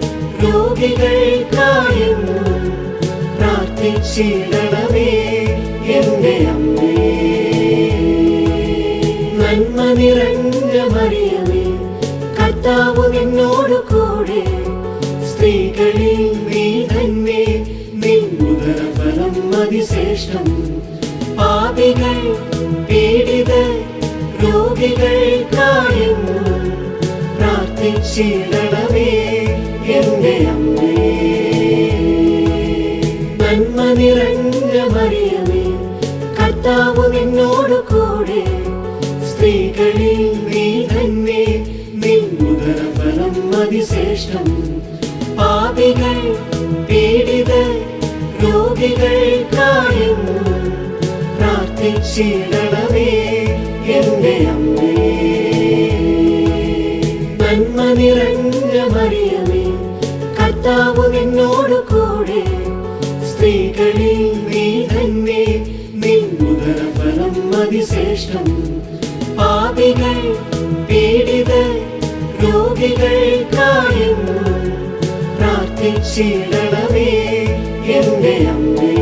രോഗികൾക്കായെന്നും പ്രാർത്ഥിച്ചിടണമേ എന്റെ അമ്മേ നന്മ നിറഞ്ഞ മറിയമേ കർത്താവ് നിന്നോട് കൂടെ സ്ത്രീകളിൽ നീ തന്നെ നിന്നുദരഫലം അതിശ്രേഷ്ഠം പാപികൾ പീഡിത രോഗികൾക്കായെന്നും പ്രാർത്ഥിച്ചിടണമേ എന്റെ അമ്മേ നന്മ നിറഞ്ഞ മറിയമേ കർത്താവ് നിന്നോട് കൂടെ സ്ത്രീകളിൽ നീ തന്നെ നിന്നുദരഫലം അതിശ്രേഷ്ഠം പാപികൾ പീഡിത രോഗികൾക്കായെന്നും പ്രാർത്ഥിച്ചിടണമേ എന്റെ അമ്മേ നന്മ നിറഞ്ഞ മറിയമേ കർത്താവ് നിന്നോട് കൂടെ സ്ത്രീകളിൽ നീ തന്നെ നിന്നുദരഫലം അതിശ്രേഷ്ഠം പാപികൾ പീഡിത രോഗികൾക്കായെന്നും പ്രാർത്ഥിച്ചിടണമേ എന്റെ അമ്മേ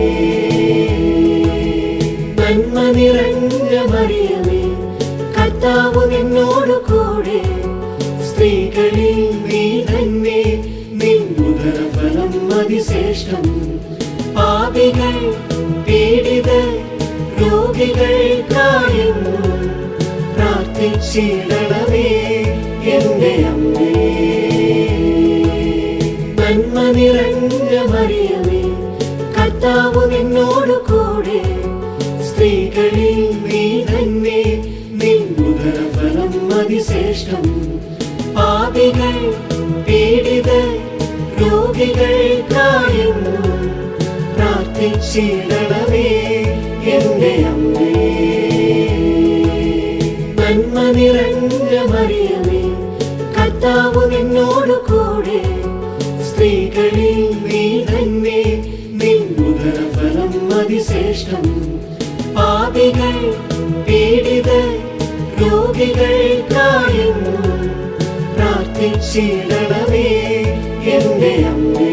നന്മ നിറഞ്ഞ മറിയമേ കർത്താവ് നിന്നോട് കൂടെ സ്ത്രീകളിൽ നീ തന്നെ നിന്നുദരഫലം അതിശ്രേഷ്ഠം പാപികൾ പീഡിത രോഗികൾക്കായെന്നും പ്രാർത്ഥിച്ചിടണമേ എന്റെ അമ്മേ നന്മ നിറഞ്ഞ മറിയമേ കർത്താവ് നിന്നോടു കൂടെ സ്ത്രീകളിൽ നീ തന്നെ നിന്നുദരഫലം അതിശ്രേഷ്ഠം പാപികൾ പീഡിത രോഗികൾക്കായെന്നും പ്രാർത്ഥിച്ചിടണമേ എന്റെ അമ്മേ നന്മ നിറഞ്ഞ മറിയമേ കർത്താവ് നിന്നോടു കൂടെ സ്ത്രീകളിൽ നീ തന്നെ നിന്നുദരഫലം അതിശ്രേഷ്ഠം പാപികൾ പീഡിത രോഗികൾക്കായെന്നും പ്രാർത്ഥിച്ചിടണമേ എന്റെ അമ്മേ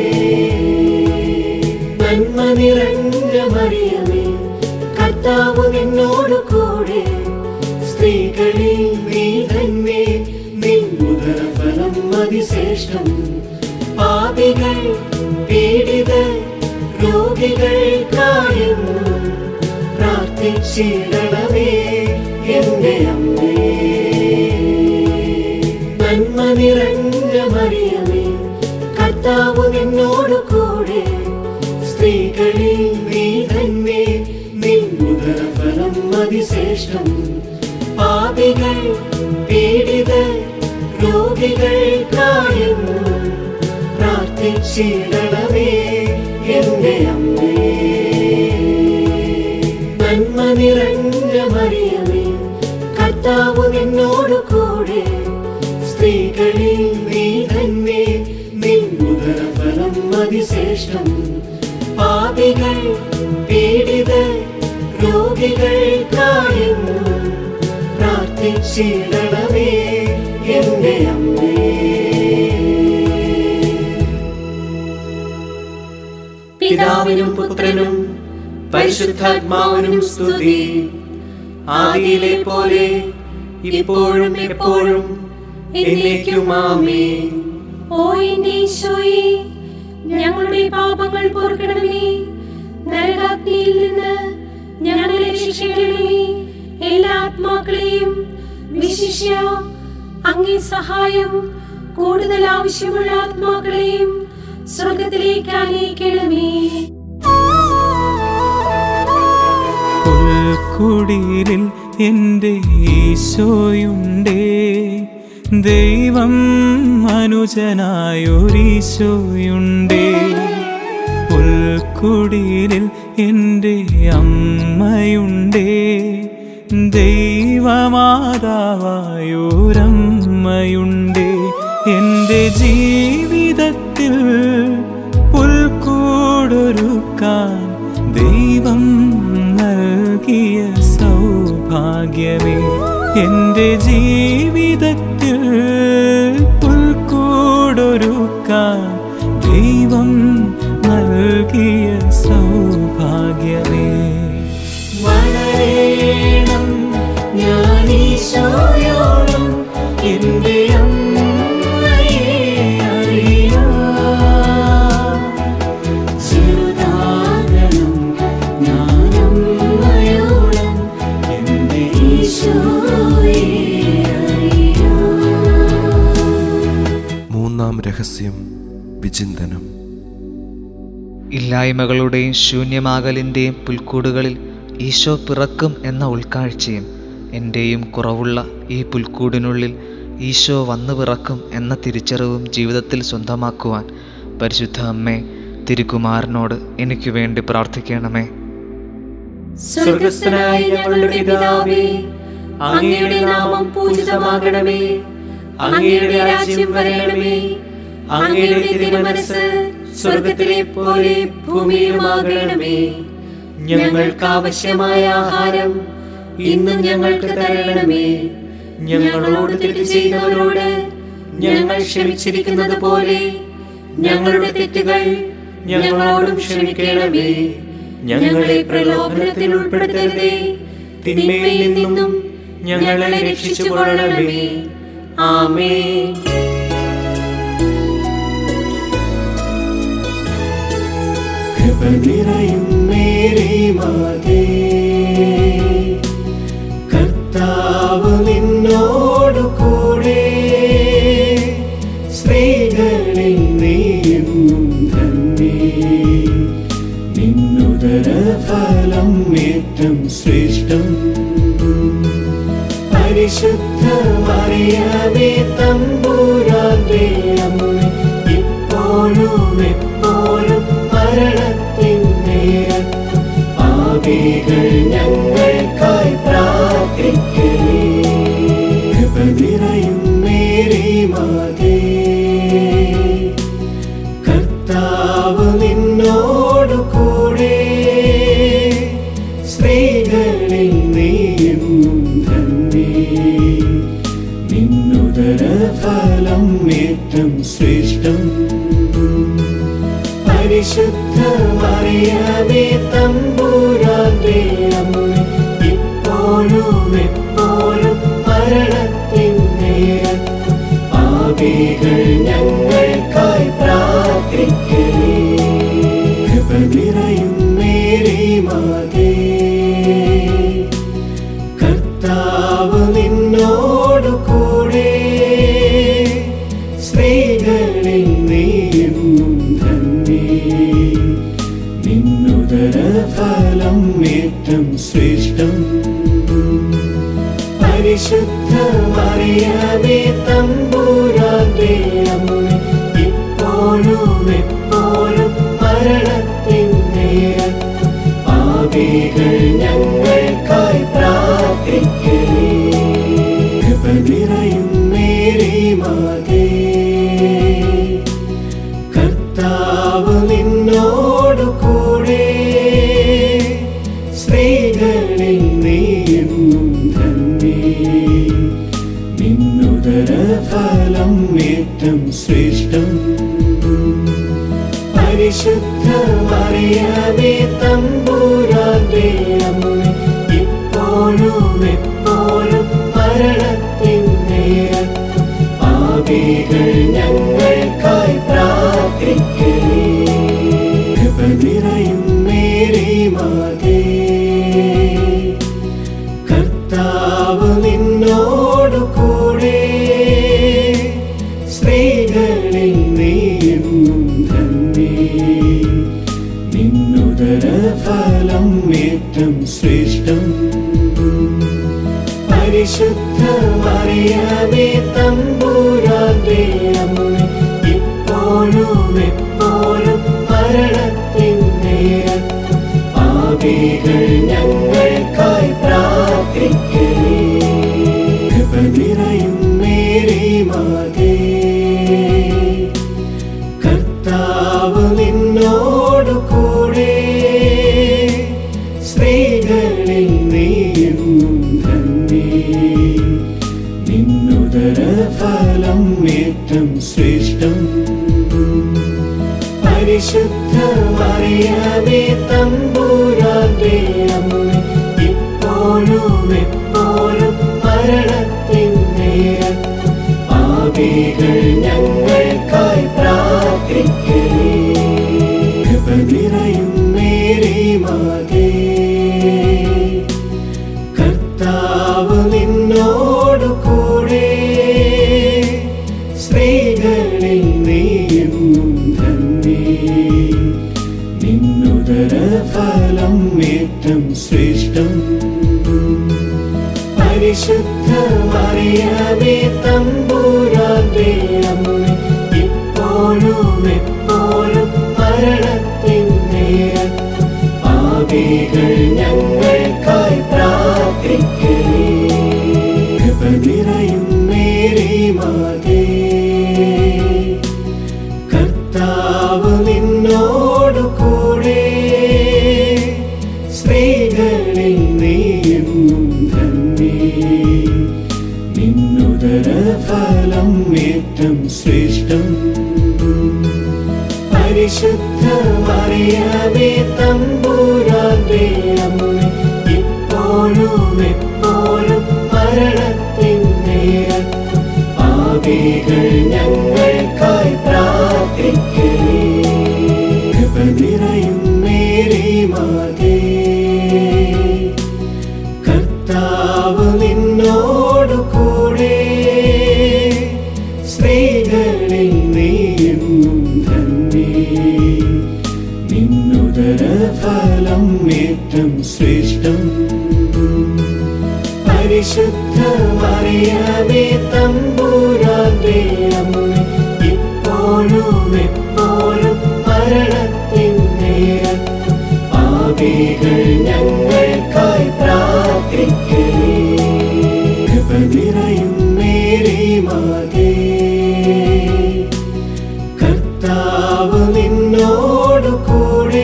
നന്മ നിറഞ്ഞ മറിയമേ കർത്താവ് നിന്നോടു കൂടെ സ്ത്രീകളിൽ നീ തന്നെ നിന്നുദരഫലം അതിശ്രേഷ്ഠം പാപികൾ പീഡിത രോഗികൾക്കായെന്നും പ്രാർത്ഥിച്ചിടണമേ എന്റെ അമ്മേ നന്മ നിറഞ്ഞ മറിയമേ കർത്താവ് നിന്നോടു കൂടെ സ്ത്രീകളിൽ നീ തന്നെ നിന്നുദരഫലം അതിശ്രേഷ്ഠം പാപികൾ പീഡിത രോഗികൾക്കായെന്നും പ്രാർത്ഥിച്ചിടണമേ എന്റെ അമ്മേ നന്മ നിറഞ്ഞ മറിയമേ കർത്താവ് നിന്നോടു കൂടെ സ്ത്രീകളിൽ നീ തന്നെ നിന്നുദരഫലം അതിശ്രേഷ്ഠം പാപികൾ പീഡിത രോഗികൾക്കായെന്നും പ്രാർത്ഥിച്ചിടണമേ എന്റെ അമ്മേ പിതാവിനും പുത്രനും പരിശുദ്ധാത്മാവിനും സ്തുതി ആദിയിലെ പോലെ ഇപ്പോഴും എപ്പോഴും എന്നേക്കും ആമേൻ ഓ എന്റെ ഈശോയെ ഞങ്ങളുടെ പാപങ്ങൾ പൊറുക്കണമേ നരകാഗ്നിയിൽ നിന്ന് ഞങ്ങളെ രക്ഷിക്കണമേ എല്ലാ ആത്മാക്കളെയും വിശിഷ്യ അങ്ങേ സഹായം കൂടുതൽ ആവശ്യമുള്ള ആത്മാക്കളെയും സ്വർഗത്തിലേക്ക് അനയിക്കണമേ പുൽക്കുടിലിൽ എൻ്റെ ഈശോയുണ്ടേ ദൈവം അനുജനായൊരീശോയുണ്ടേ പുൽക്കുടിലിൽ എൻ്റെ അമ്മയുണ്ടേ ദൈവമാതാവായൊരമ്മയുണ്ടേ എൻ്റെ ജീവിതത്തിൽ പുൽക്കൂടൊരുക്കാൻ ദൈവം നൽകിയ സൗഭാഗ്യമേ എൻ്റെ ജീവിതത്തിൽ പുൽക്കൂടൊരുക്കാൻ ദൈവം നൽകിയ സൗഭാഗ്യമേ വളരേണം ഞാൻ ഈശോയോളം എൻ്റെ അമ്മയെ അറിയാം ചെറുതാകണം ഞാൻ അമ്മയോളം എൻ്റെ ഈശോയെ അറിയാം മൂന്നാം രഹസ്യം വിചിന്തനം ഇല്ലായ്മകളുടെയും ശൂന്യമാകലിൻ്റെയും പുൽക്കൂടുകളിൽ ഈശോ പിറക്കും എന്ന ഉൾക്കാഴ്ചയും എൻ്റെയും കുറവുള്ള ഈ പുൽക്കൂടിനുള്ളിൽ ഈശോ വന്നു പിറക്കും എന്ന തിരിച്ചറിവും ജീവിതത്തിൽ സ്വന്തമാക്കുവാൻ പരിശുദ്ധ അമ്മേ തിരുക്കുമാരനോട് എനിക്ക് വേണ്ടി പ്രാർത്ഥിക്കണമേ സ്വർഗസ്ഥനായ ഞങ്ങളുടെ പിതാവേ അങ്ങയുടെ നാമം പൂജിതമാകണമേ അങ്ങയുടെ രാജ്യം വരണമേ അങ്ങയുടെ തിരുമനസ് സ്വർഗത്തിലെ പോലെ ഭൂമിയിലുമാകണമേ ഞങ്ങൾക്ക് ആവശ്യമായ ആഹാരം ഇന്നും ഞങ്ങൾക്ക് തരണമേ ഞങ്ങളോട് തെറ്റ് ചെയ്തവരോട് ഞങ്ങൾ ക്ഷമിച്ചിരിക്കുന്നത് പോലെ ഞങ്ങളുടെ തെറ്റുകൾ ഞങ്ങളോടും ക്ഷമിക്കണമേ ഞങ്ങളെ പ്രലോഭനത്തിൽ ഉൾപ്പെടുത്തരുതേ തിന്മയിൽ നിന്നും ഞങ്ങളെ രക്ഷിച്ചു കൊള്ളണമേ ആമേ കൃപ നിറയും മേരി മാതേ കർത്താവ് നിന്നോടു കൂടെ സ്ത്രീകളിൽ നീ എന്നും ധന്യേ നിന്നുദര ഫലം ഏറ്റം ശ്രേഷ്ഠം പരിശുദ്ധ മറിയമേ തമ്പൂരാന്റെ അമ്മ ഇപ്പോഴും എപ്പോഴും മരണത്തിൻ നേരത്തും പാപികൾ ഞങ്ങൾക്കായി പ്രാർത്ഥിക്കണേ കൃപ നിറയും മേരി മാതേ കർത്താവ് നിന്നോടു കൂടെ സ്ത്രീകളിൽ നീയെന്നും ധന്യേ നിന്നുദര ഫലം ഏറ്റം ശ്രേഷ്ഠം പരിശുദ്ധ മറിയമേ തമ്പൂരാന്റെ അമ്മ ഇപ്പോഴും എപ്പോഴും മരണത്തിൻ നേരത്തും പാപികൾ ഞങ്ങൾക്കായി പ്രാർത്ഥിക്കണേ കൃപ നിറയും മേരി മാതേ കർത്താവ് നിന്നോടു കൂടെ സ്ത്രീകളിൽ നീയെന്നും ധന്യേ നിന്നുദര ഫലം ഏറ്റം ശ്രേഷ്ഠം പരിശുദ്ധ മറിയമേ തമ്പൂരാന്റെ അമ്മ ഇപ്പോഴും എപ്പോഴും മരണത്തിൻ നേരത്തും പാപികൾ ഞങ്ങൾക്കായി പ്രാർത്ഥിക്കണേ കൃപ നിറയും മേരി മാതേ കർത്താവ് നിന്നോടു കൂടെ സ്ത്രീകളിൽ നീയെന്നും ധന്യേ നിന്നുദര ഫലം ഏറ്റം ശ്രേഷ്ഠം പരിശുദ്ധ മറിയമേ തമ്പൂരാന്റെ അമ്മ ഇപ്പോഴും എപ്പോഴും മരണത്തിൻ നേരത്തും പാപികൾ ഞങ്ങൾക്കായി പ്രാർത്ഥിക്കണേ കൃപ നിറയും മേരി മാതേ കർത്താവ് നിന്നോടു കൂടെ സ്ത്രീകളിൽ നീയെന്നും ധന്യേ നിന്നുദര ഫലം ഏറ്റം ശ്രേഷ്ഠം പരിശുദ്ധ മറിയമേ തമ്പൂരാന്റെ അമ്മ ഇപ്പോഴും എപ്പോഴും മരണത്തിൻ നേരത്തും പാപികൾ ഞങ്ങൾക്കായി പ്രാർത്ഥിക്കണേ കൃപ നിറയും മേരി മാതേ കർത്താവ് നിന്നോടു കൂടെ സ്ത്രീകളിൽ നീയെന്നും ധന്യേ നിന്നുദര ഫലം ഏറ്റം ശ്രേഷ്ഠം പരിശുദ്ധ മറിയമേ തമ്പൂരാന്റെ അമ്മ ഇപ്പോഴും എപ്പോഴും മരണത്തിൻ നേരത്തും പാപികൾ ഞങ്ങൾക്കായി പ്രാർത്ഥിക്കണേ കൃപ നിറയും മേരി മാതേ കർത്താവ് നിന്നോടു കൂടെ സ്ത്രീകളിൽ നീയെന്നും ധന്യേ നിന്നുദര ഫലം ഏറ്റം ശ്രേഷ്ഠം പരിശുദ്ധ മറിയമേ തമ്പൂരാന്റെ അമ്മ ഇപ്പോഴും എപ്പോഴും മരണത്തിൻ നേരത്തും പാപികൾ ഞങ്ങൾക്കായി പ്രാർത്ഥിക്കണേ കൃപ നിറയും മേരി മാതേ കർത്താവ് നിന്നോടു കൂടെ സ്ത്രീകളിൽ നീയെന്നും ധന്യേ നിന്നുദര ഫലം ഏറ്റം ശ്രേഷ്ഠം പരിശുദ്ധ മറിയമേ തമ്പൂരാന്റെ അമ്മ ഇപ്പോഴും എപ്പോഴും മരണത്തിൻ നേരത്തും പാപികൾ ഞങ്ങൾക്കായി പ്രാർത്ഥിക്കണേ കൃപ നിറയും മേരി മാതേ കർത്താവ് നിന്നോടു കൂടെ സ്ത്രീകളിൽ നീയെന്നും ധന്യ പാപികൾ ഞങ്ങൾക്കായി പ്രാർത്ഥിക്കേ കൃപ നിറയും മേരി മാതേ കർത്താവ് നിന്നോടു കൂടെ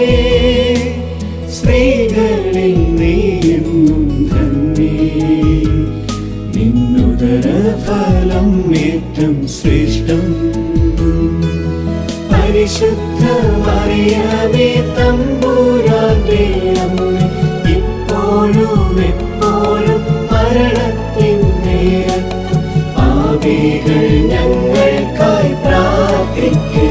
സ്ത്രീകളിൽ നീയെന്നും ധന്യേ നിന്നുദര ഫലം ഏറ്റം ശ്രേഷ്ഠം പരിശുദ്ധ മറിയമേ തമ്പൂരാന്റെ അമ്മ ഇപ്പോഴും എപ്പോഴും മരണത്തിൻ നേരത്തും പാപികൾ ഞങ്ങൾക്കായി പ്രാർത്ഥിക്കേ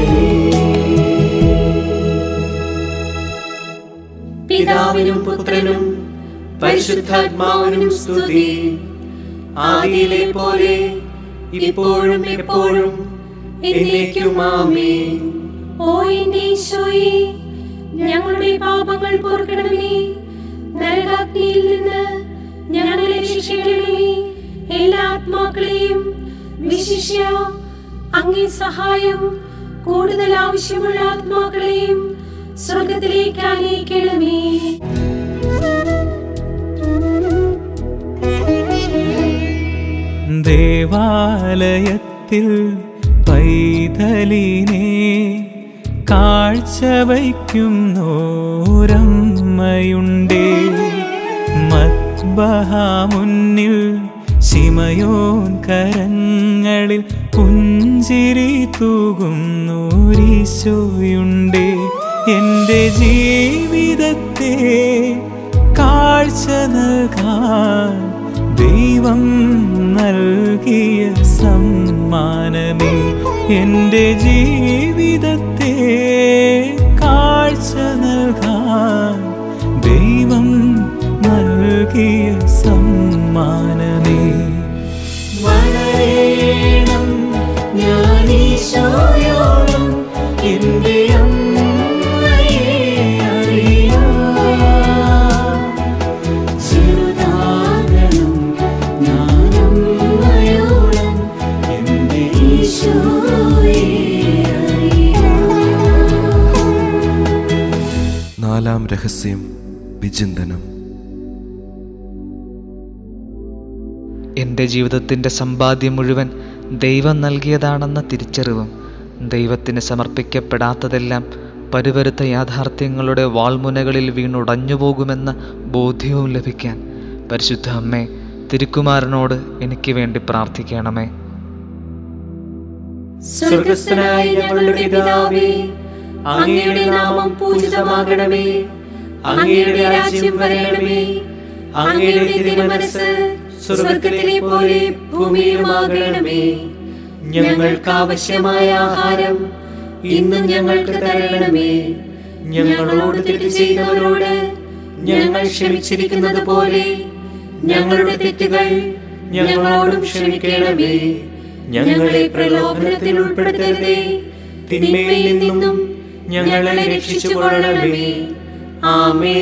പിതാവിനും പുത്രനും പരിശുദ്ധാത്മാവിനും സ്തുതി ആദിയിലെ പോലെ ഇപ്പോഴും എപ്പോഴും എന്നേക്കും ആമേൻ ഓ എന്റെ ഈശോയെ ഞങ്ങളുടെ പാപങ്ങൾ പൊറുക്കണമേ നരകാഗ്നിയിൽ നിന്ന് ഞങ്ങളെ രക്ഷിക്കണമേ എല്ലാ ആത്മാക്കളെയും വിശിഷ്യ അങ്ങേ സഹായം കൂടുതൽ ആവശ്യമുള്ള ആത്മാക്കളെയും സ്വർഗത്തിലേക്ക് അനയിക്കണമേ ദേവാലയത്തിൽ പൈതലിനെ കാഴ്ചവയ്ക്കുന്നോരമ്മയുണ്ടേ മത്ബഹ മുന്നിൽ ശിമയോൻ കരങ്ങളിൽ പുഞ്ചിരി തൂകുന്നോരീശോയുണ്ടേ എൻ്റെ ജീവിതത്തെ കാഴ്ച നൽകാൻ ദൈവം നൽകിയ സമ്മാനമേ എൻ്റെ ജീവിതത്തെ കാഴ്ച നൽകാൻ ദൈവം നൽകിയ സമ്മാനമേ വളരേണം ഞാനീശോയോളം എൻ്റെ അമ്മയെ അറിയാം ചെറുതാകണം ഞാനമ്മയോളം എൻ്റെ ഈശോയെ അറിയാം നാലാം രഹസ്യം വിചിന്തനം എൻ്റെ ജീവിതത്തിൻ്റെ സമ്പാദ്യം മുഴുവൻ ദൈവം നൽകിയതാണെന്ന തിരിച്ചറിവും ദൈവത്തിന് സമർപ്പിക്കപ്പെടാത്തതെല്ലാം പരുപരുത്ത യാഥാർത്ഥ്യങ്ങളുടെ വാൾമുനകളിൽ വീണുടഞ്ഞു പോകുമെന്ന ബോധ്യവും ലഭിക്കാൻ പരിശുദ്ധ അമ്മേ തിരുക്കുമാരനോട് എനിക്ക് വേണ്ടി പ്രാർത്ഥിക്കണമേ സ്വർഗസ്ഥനായ ഞങ്ങളുടെ പിതാവേ അങ്ങയുടെ നാമം പൂജിതമാകണമേ അങ്ങയുടെ രാജ്യം വരണമേ അങ്ങയുടെ തിരുമനസ് സ്വർഗത്തിലെ പോലെ ഭൂമിയിലുമാകണമേ ഞങ്ങൾക്ക് ആവശ്യമായ ആഹാരം ഇന്നും ഞങ്ങൾക്ക് തരണമേ ഞങ്ങളോട് തെറ്റ് ചെയ്തവരോട് ഞങ്ങൾ ക്ഷമിച്ചിരിക്കുന്നത് പോലെ ഞങ്ങളുടെ തെറ്റുകൾ ഞങ്ങളോടും ക്ഷമിക്കണമേ ഞങ്ങളെ പ്രലോഭനത്തിൽ ഉൾപ്പെടുത്തരുതേ തിന്മയിൽ നിന്നും ഞങ്ങളെ രക്ഷിച്ചുകൊള്ളണമേ ആമേ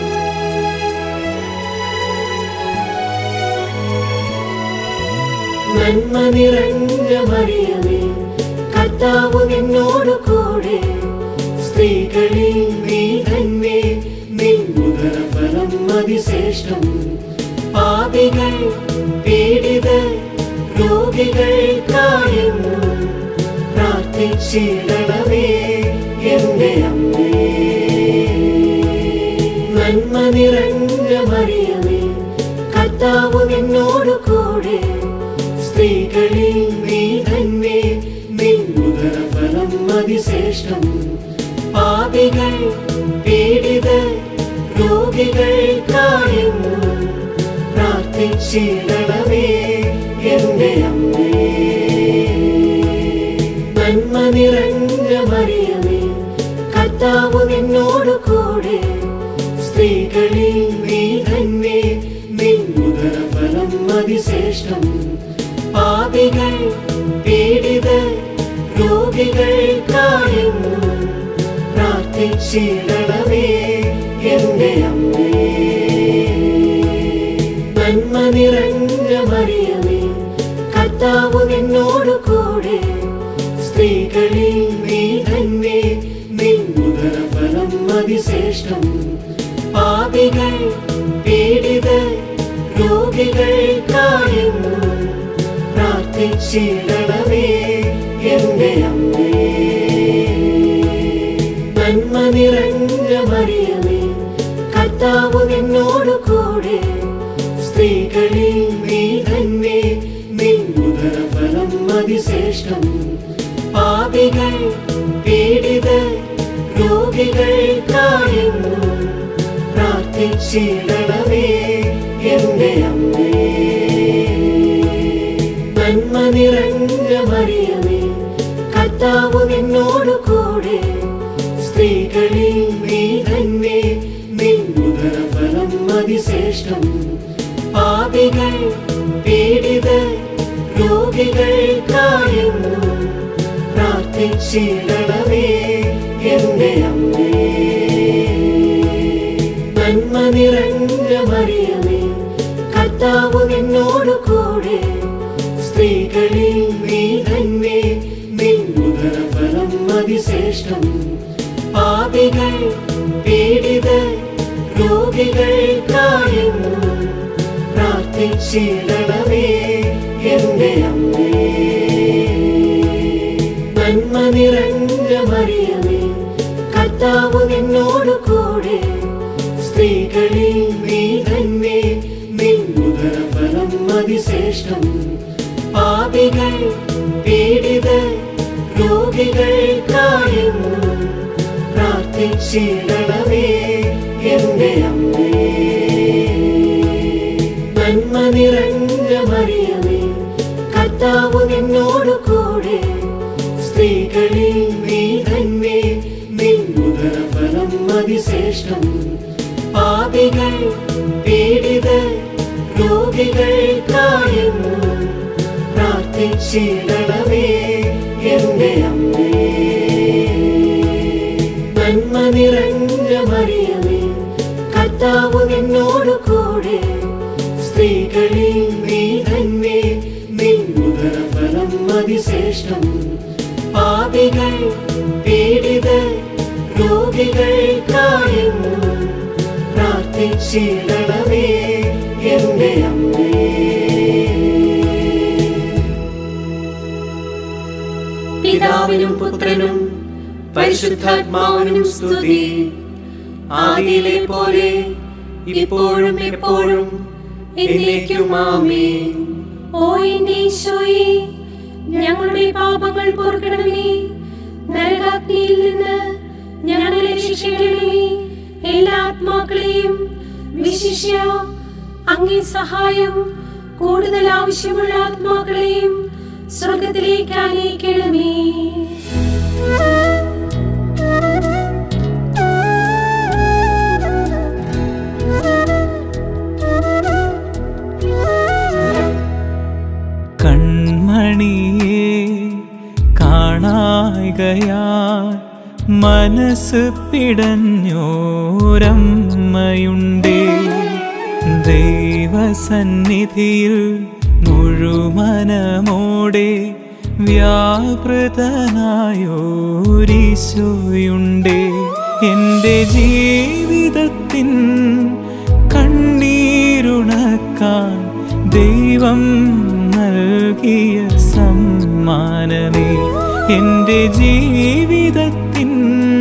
നന്മ നിറഞ്ഞ മറിയമേ കർത്താവ് നിന്നോട് കൂടെ സ്ത്രീകളിൽ നീ തന്നെ നിന്നുദരഫലം അതിശ്രേഷ്ഠം പാപികൾ പീഡിത രോഗികൾക്കായെന്നും പ്രാർത്ഥിച്ചിടണമേ എന്റെ അമ്മേ നന്മ നിറഞ്ഞ മറിയമേ കർത്താവ് നിന്നോട് കൂടെ സ്ത്രീകളിൽ നീ തന്നെ നിന്നുദരഫലം അതിശ്രേഷ്ഠം പാപികൾ പീഡിത രോഗികൾക്കായെന്നും പ്രാർത്ഥിച്ചിടണമേ എന്റെ അമ്മേ നന്മ നിറഞ്ഞ മറിയമേ കർത്താവ് നിന്നോട് കൂടെ സ്ത്രീകളിൽ നീ തന്നെ നിന്നുദരഫലം അതിശ്രേഷ്ഠം പാപികൾ പീഡിത രോഗികൾക്കായെന്നും പ്രാർത്ഥിച്ചിടണമേ എന്റെ അമ്മേ നന്മ നിറഞ്ഞ മറിയമേ കർത്താവ് നിന്നോട് കൂടെ സ്ത്രീകളിൽ നീ തന്നെ നിന്നുദരഫലം അതിശ്രേഷ്ഠം പാപികൾ പീഡിത രോഗികൾക്കായെന്നും പ്രാർത്ഥിച്ചിടണമേ എന്റെ അമ്മേ നന്മ നിറഞ്ഞ മറിയമേ കർത്താവ് നിന്നോട് കൂടെ സ്ത്രീകളിൽ നീ തന്നെ നിന്നുദരഫലം അതിശ്രേഷ്ഠം പാപികൾ പീഡിത രോഗികൾക്കായെന്നും പ്രാർത്ഥിച്ചിടണമേ എന്റെ അമ്മേ നന്മ നിറഞ്ഞ മറിയമേ കർത്താവ് നിന്നോട് കൂടെ സ്ത്രീകളിൽ നീ തന്നെ നിന്നുദരഫലം അതിശ്രേഷ്ഠം പാപികൾ പീഡിത രോഗികൾക്കായെന്നും പ്രാർത്ഥിച്ചിടണമേ എന്റെ അമ്മേ നന്മ നിറഞ്ഞ മറിയമേ കർത്താവ് നിന്നോട് കൂടെ സ്ത്രീകളിൽ നീ തന്നെ നിന്നുദരഫലം അതിശ്രേഷ്ഠം പാപികൾ പീഡിത രോഗികൾക്കായെന്നും പ്രാർത്ഥിച്ചിടണമേ എന്റെ അമ്മേ നന്മ നിറഞ്ഞ മറിയമേ കർത്താവ് നിന്നോട് കൂടെ സ്ത്രീകളിൽ നീ തന്നെ നിന്നുദരഫലം അതിശ്രേഷ്ഠം പാപികൾ പീഡിത രോഗികൾക്കായെന്നും പ്രാർത്ഥിച്ചിടണമേ എന്റെ അമ്മേ നന്മ നിറഞ്ഞ മറിയമേ കർത്താവ് നിന്നോട് കൂടെ സ്ത്രീകളിൽ നീ തന്നെ നിന്നുദരഫലം അതിശ്രേഷ്ഠം പാപികൾ പീഡിത രോഗികൾക്കായെന്നും പ്രാർത്ഥിച്ചിടണമേ എന്റെ അമ്മേ നന്മ നിറഞ്ഞ മറിയമേ കർത്താവ് നിന്നോട് കൂടെ സ്ത്രീകളിൽ നീ തന്നെ നിന്നുദരഫലം അതിശ്രേഷ്ഠം പാപികൾ പീഡിത രോഗികൾക്കായെന്നും പ്രാർത്ഥിച്ചിടണമേ എന്റെ അമ്മേ പിതാവിനും പുത്രനും പരിശുദ്ധാത്മാവിനും സ്തുതി ആദിയിലെ പോലെ ഇപ്പോഴും എപ്പോഴും എന്നേക്കും ആമേൻ ഓ എന്റെ ഈശോയെ ഞങ്ങളുടെ പാപങ്ങൾ പൊറുക്കണമേ നരകാഗ്നിയിൽ നിന്ന് ഞങ്ങളെ രക്ഷിക്കണമേ എല്ലാ ആത്മാക്കളെയും വിശിഷ്യ അങ്ങേ സഹായം കൂടുതൽ ആവശ്യമുള്ള ആത്മാക്കളെയും സ്വർഗത്തിലേക്ക് അനയിക്കണമേ കൺമണിയെ കാണായികയാൽ മനസ്സ് പിടഞ്ഞോരമ്മയുണ്ടേ ദൈവസന്നിധിയിൽ മുഴുമനമോടെ വ്യാപൃതനായോരീശോയുണ്ടേ എൻ്റെ ജീവിതത്തിൻ കണ്ണീരുണക്കാൻ ദൈവം നൽകിയ സമ്മാനമേ എൻ്റെ ജീവിതത്തിൻ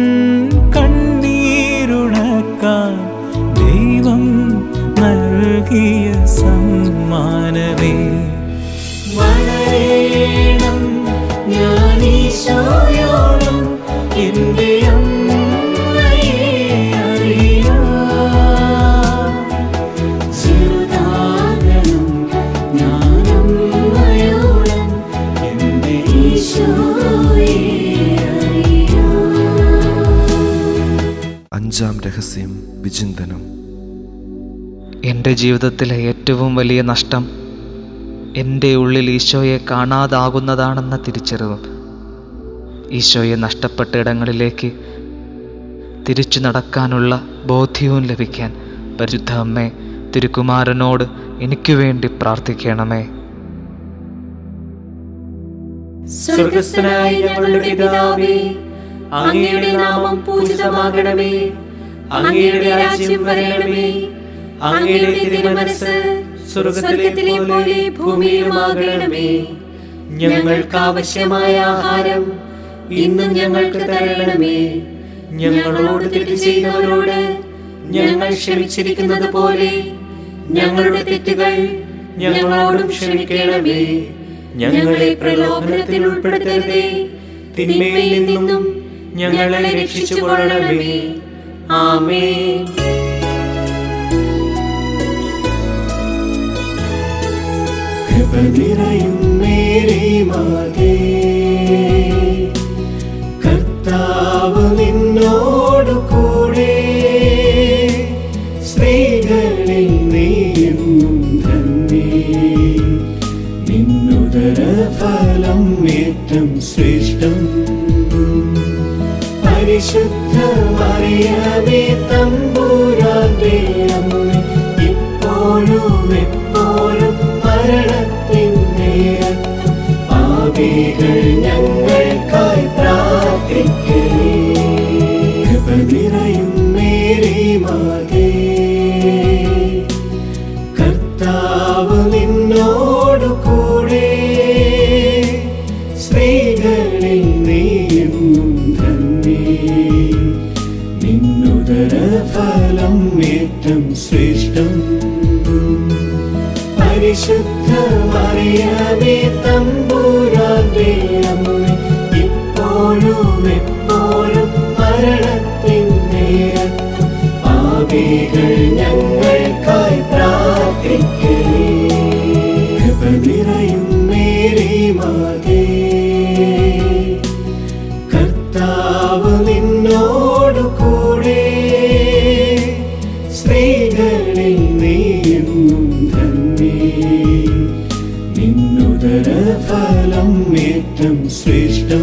കണ്ണീരുണക്കാൻ ദൈവം നൽകിയ സമ്മാനമേ വളരേണം ഞാനീശോയോളം എൻ്റെ അമ്മയെ അറിയാം ചെറുതാകണം ഞാനമ്മയോളം എൻ്റെ ഈശോയെ അറിയാം അഞ്ചാം രഹസ്യം വിചിന്തനം എൻ്റെ ജീവിതത്തിലെ ഏറ്റവും വലിയ നഷ്ടം എൻ്റെ ഉള്ളിൽ ഈശോയെ കാണാതാകുന്നതാണെന്ന തിരിച്ചറിവും ഈശോയെ നഷ്ടപ്പെട്ട ഇടങ്ങളിലേക്ക് തിരിച്ചു നടക്കാനുള്ള ബോധ്യവും ലഭിക്കാൻ പരിശുദ്ധ അമ്മേ തിരുക്കുമാരനോട് എനിക്ക് വേണ്ടി പ്രാർത്ഥിക്കണമേ സ്വർഗസ്ഥനായ ഞങ്ങളുടെ പിതാവേ അങ്ങയുടെ നാമം പൂജിതമാകണമേ അങ്ങയുടെ രാജ്യം വരണമേ അങ്ങയുടെ തിരുമനസ് സ്വർഗത്തിലെ പോലെ ഭൂമിയിലുമാകണമേ ഞങ്ങൾക്ക് ആവശ്യമായ ആഹാരം ഇന്നും ഞങ്ങൾക്ക് തരണമേ ഞങ്ങളോട് തെറ്റ് ചെയ്യുന്നവരോട് ഞങ്ങൾ ക്ഷമിച്ചിരിക്കുന്നത് പോലെ ഞങ്ങളുടെ തെറ്റുകൾ ഞങ്ങളോടും ക്ഷമിക്കണമേ ഞങ്ങളെ പ്രലോഭനത്തിൽ ഉൾപ്പെടുത്തരുതേ തിന്മയിൽ നിന്നും ഞങ്ങളെ രക്ഷിച്ചു കൊള്ളണമേ ആമേൻ കൃപ നിറയും മേരി മാതേ കർത്താവ് നിന്നോടു കൂടെ സ്ത്രീകളിൽ നീയെന്നും ധന്യേ നിന്നുദര ഫലം ഏറ്റം ശ്രേഷ്ഠം പരിശുദ്ധ മറിയമേ തമ്പൂരാന്റെ അമ്മ ഇപ്പോഴും എപ്പോഴും മരണത്തിൻ നേരത്തും പാപികൾ ഞങ്ങൾക്കായി പ്രാർത്ഥിക്കേ കൃപ നിറയും മേരി മാതേ കർത്താവ് നിന്നോടു കൂടെ സ്ത്രീകളിൽ നീയെന്നും ധന്യേ നിന്നുദര ഫലം ഏറ്റം ശ്രേഷ്ഠം പരിശുദ്ധ മറിയമേ തമ്പൂരാന്റെ അമ്മ ഇപ്പോഴും എപ്പോഴും മരണത്തിൻ നേരത്തും പാപികൾ ഞങ്ങൾക്കായി പ്രാർത്ഥിക്കേ കൃപ നിറയും മേരി മാതേ കർത്താവ് നിന്നോടു കൂടെ സ്ത്രീകളിൽ നീയെന്നും ധന്യേ നിന്നുദര ഫലം ഏറ്റം ശ്രേഷ്ഠം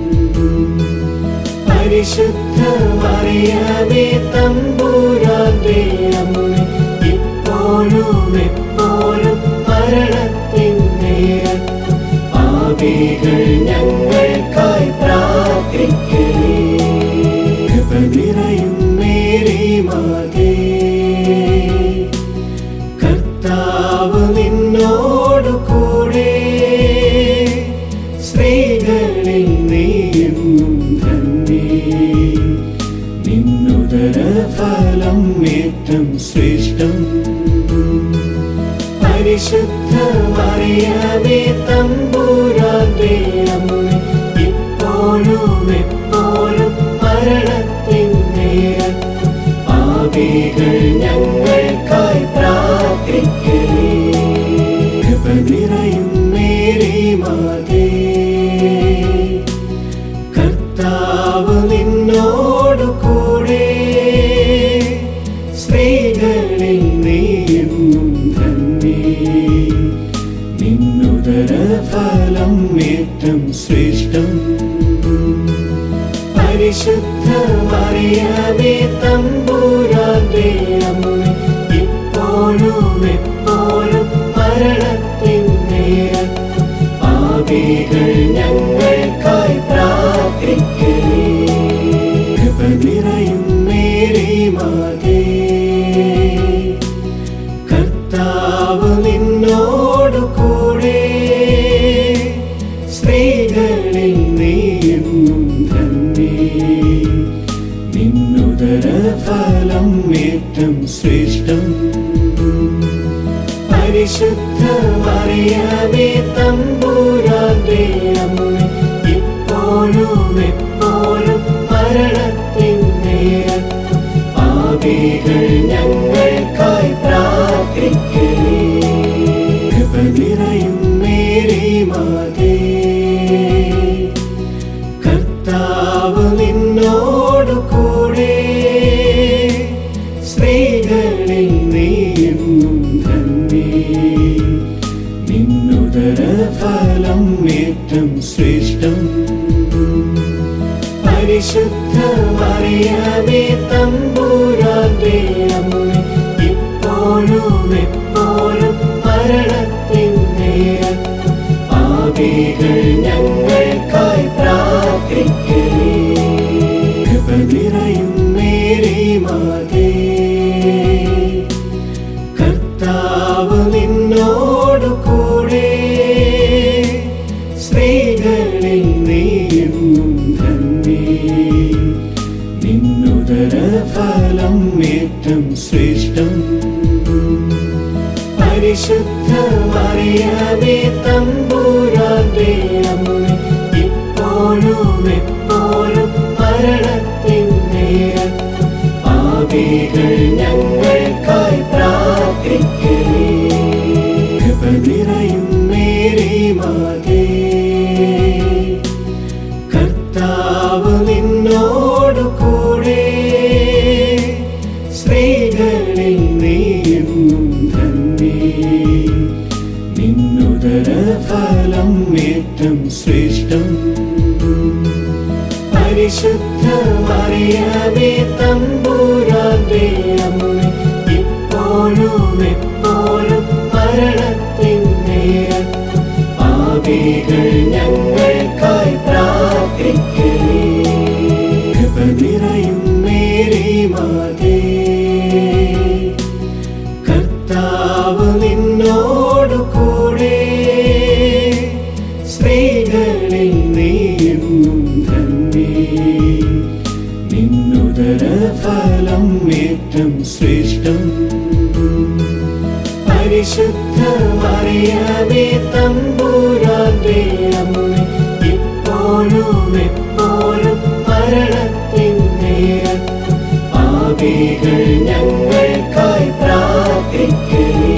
പരിശുദ്ധ മറിയമേ തമ്പൂരാന്റെ അമ്മ ഇപ്പോഴും എപ്പോഴും മരണത്തിൻ നേരത്തും പാപികൾ ഞങ്ങൾക്കായി പ്രാർത്ഥിക്കേ കൃപ നിറയും മേരി മാതേ കർത്താവ് നിന്നോടു കൂടെ സ്ത്രീകളിൽ നീയെന്നും ധന്യേ നിന്നുദര ഫലം ഏറ്റം ശ്രേഷ്ഠം പരിശുദ്ധ മറിയമേ തമ്പൂരാന്റെ അമ്മ ഇപ്പോഴും എപ്പോഴും മരണത്തിൻ നേരത്തും പാപികൾ ഞങ്ങൾക്കായി പ്രാർത്ഥിക്കേ കൃപ നിറയും മേരി മാതേ കർത്താവ് നിന്നോടു കൂടെ സ്ത്രീകളിൽ നീയെന്നും ധന്യേ നിന്നുദര ഫലം ഏറ്റം ശ്രേഷ്ഠം പരിശുദ്ധ മറിയമേ തമ്പൂരാന്റെ അമ്മ ഇപ്പോഴും എപ്പോഴും മരണത്തിൻ നേരത്തും പാപികൾ ഞങ്ങൾക്കായി പ്രാർത്ഥിക്കേ കൃപ നിറയും മേരി മാതേ കർത്താവ് നിന്നോടു കൂടെ സ്ത്രീകളിൽ നീയെന്നും ധന്യേ നിന്നുദര ഫലം ഏറ്റം ശ്രേഷ്ഠം പരിശുദ്ധ മറിയമേ തമ്പൂരാന്റെ അമ്മ ഇപ്പോഴും എപ്പോഴും മരണത്തിൻ നേരത്തും പാപികൾ ഞങ്ങൾക്കായി പ്രാർത്ഥിക്കേ കൃപ നിറയും മേരി മാതേ കർത്താവ് നിന്നോടു കൂടെ സ്ത്രീകളിൽ നീയെന്നും ധന്യേ നിന്നുദര ഫലം ഏറ്റം ശ്രേഷ്ഠം പരിശുദ്ധ മറിയമേ തമ്പൂരാന്റെ അമ്മ ഇപ്പോഴും എപ്പോഴും മരണത്തിൻ നേരത്തും പാപികൾ ഞങ്ങൾക്കായി പ്രാർത്ഥിക്കേ കൃപ നിറയും മേരി മാ ധന്യേ നിന്നുദര ഫലം ഏറ്റം ശ്രേഷ്ഠം പരിശുദ്ധ മറിയമേ തമ്പൂരാന്റെ അമ്മ ഇപ്പോഴും എപ്പോഴും മരണത്തിൻ നേരത്തും പാപികൾ ഞങ്ങൾക്കായി പ്രാർത്ഥിക്കലേ കൃപ നിറയും മേരി മാതേ കർത്താവ് നിന്നോടു കൂടെ സ്ത്രീകളിൽ നീയെന്നും ധന്യേ നിന്നുദര ഫലം ഏറ്റം ശ്രേഷ്ഠം പരിശുദ്ധ മറിയമേ തമ്പൂരാന്റെ അമ്മ ഇപ്പോഴും എപ്പോഴും മരണത്തിൻ നേരത്തും പാപികൾ ഞങ്ങൾക്കായി പ്രാർത്ഥിക്കലേ കൃപ നിറയും മേരി മാതേ കർത്താവ് നിന്നോടു കൂടെ സ്ത്രീകളിൽ നീയെന്നും ധന്യേ നിന്നുദര ഫലം ഏറ്റം ശ്രേഷ്ഠം പരിശുദ്ധ മറിയമേ തമ്പൂരാന്റെ അമ്മ ഇപ്പോഴും എപ്പോഴും മരണത്തിൻ നേരത്തും പാപികൾ ഞങ്ങൾക്കായി പ്രാർത്ഥിക്കലേ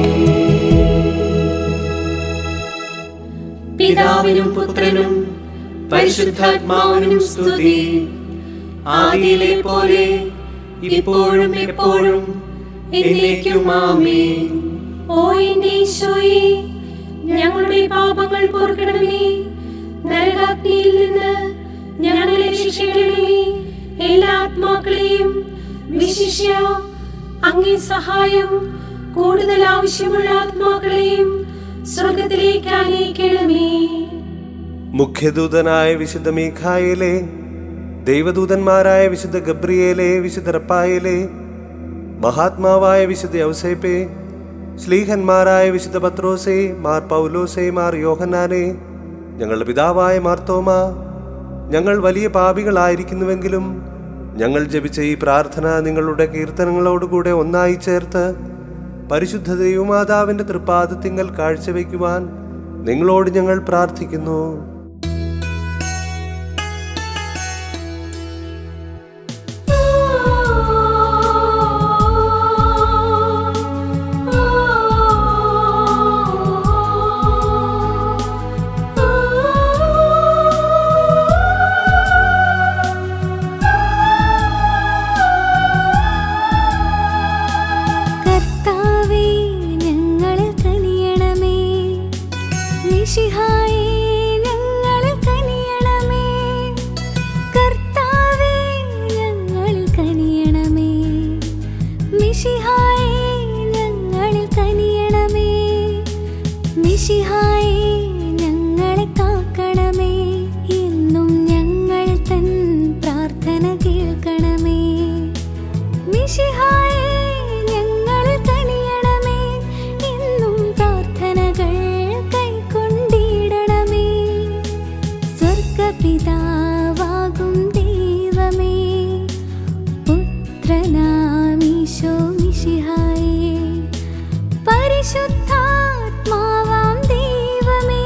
പിതാവിനും പുത്രനും പരിശുദ്ധാത്മാവിനും സ്തുതി ആദിയിലെ പോലെ ഇപ്പോഴും എപ്പോഴും എന്നേക്കും ആമേൻ ഓ എന്റെ ഈശോയെ ഞങ്ങളുടെ പാപങ്ങൾ പൊറുക്കണമേ നരകാഗ്നിയിൽ നിന്ന് ഞങ്ങളെ രക്ഷിക്കണമേ എല്ലാ ആത്മാക്കളെയും വിശിഷ്യ അങ്ങേ സഹായം കൂടുതൽ ആവശ്യമുള്ള ആത്മാക്കളെയും സ്വർഗത്തിലേക്ക് ആനയിക്കണമേ മുഖ്യദൂതനായ വിശുദ്ധ മീഖായിലെ ദൈവദൂതന്മാരായ വിശുദ്ധ ഗബ്രിയേലെ വിശുദ്ധ റപ്പായിലെ മഹാത്മാവായ വിശുദ്ധ ഔസേപ്പെ ശ്ലീഹന്മാരായ വിശുദ്ധ പത്രോസെ മാർ പൗലോസെ മാർ യോഹന്നാനെ ഞങ്ങളുടെ പിതാവായ മാർത്തോമ ഞങ്ങൾ വലിയ പാപികളായിരിക്കുന്നുവെങ്കിലും ഞങ്ങൾ ജപിച്ച ഈ പ്രാർത്ഥന നിങ്ങളുടെ കീർത്തനങ്ങളോടുകൂടെ ഒന്നായി ചേർത്ത് പരിശുദ്ധ ദൈവമാതാവിന്റെ തൃപ്പാദത്തിങ്കൽ കാഴ്ചവെക്കുവാൻ നിങ്ങളോട് ഞങ്ങൾ പ്രാർത്ഥിക്കുന്നു കർത്താവേ ഞങ്ങളിൽ കനിയണമേ മിശിഹായേ ഞങ്ങളിൽ കനിയണമേ കർത്താവേ ഞങ്ങളിൽ കനിയണമേ മിശിഹായേ ഞങ്ങളിൽ കനിയണമേ മിശിഹായേ ഞങ്ങളെ കാക്കണമേ എന്നും ഞങ്ങൾ തൻ പ്രാർത്ഥന കേൾക്കണമേ മിശിഹായേ ഞങ്ങളിൽ കനിയണമേ എന്നും പ്രാർത്ഥനകൾ കൈക്കൊണ്ടിടണമേ സ്വർഗപിതാവാകും ദൈവമേ പുത്രനാമീശോ മിശിഹായേ പരിശുദ്ധാത്മാവാം ദൈവമേ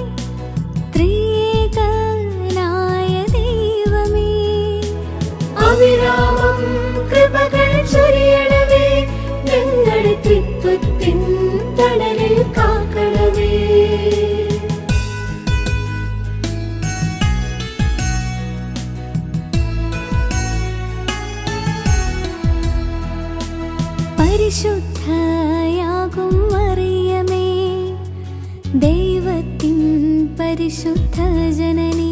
ത്രിയേകനായ ദൈവമേ അവിരാമം കൃപകൾ ചൊരിയണമേ ഞങ്ങളുടെ തൃത്വത്തിൻ തണലിൽ കാക്കണമേ പരിശുദ്ധയാകും മറിയമേ ദൈവത്തിൻ പരിശുദ്ധ ജനനീ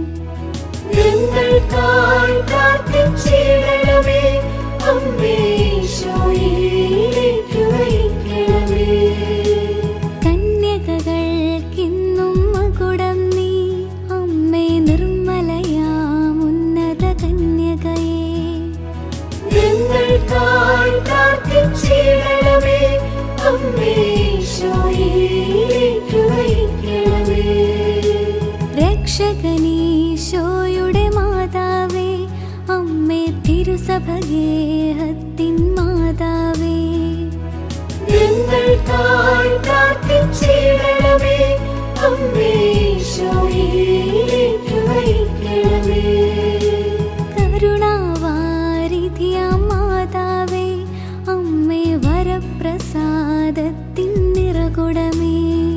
ഞങ്ങൾക്കായി പ്രാർത്ഥിച്ചിടണമേ അമ്മേ ഈശോയിലേക്ക് വഹിക്കണമേ കന്യകകൾക്കിന്നും മകുടം നീ അമ്മേ നിർമ്മലയാം ഉന്നത കന്യകയേ ഞങ്ങൾക്കായി പ്രാർത്ഥിച്ചിടണമേ അമ്മേ ഈശോയിലേക്ക് വഹിക്കണമേ രക്ഷകൻ സഭഗേഹത്തിൻ മാതാവേ ഞങ്ങൾക്കായി പ്രാർത്ഥിച്ചിടണമേ അമ്മേ ഈശോയിലേക്ക് നയിക്കണമേ കരുണാവാരിധിയാം മാതാവേ അമ്മേ വരപ്രസാദത്തിൻ നിറകുടമേ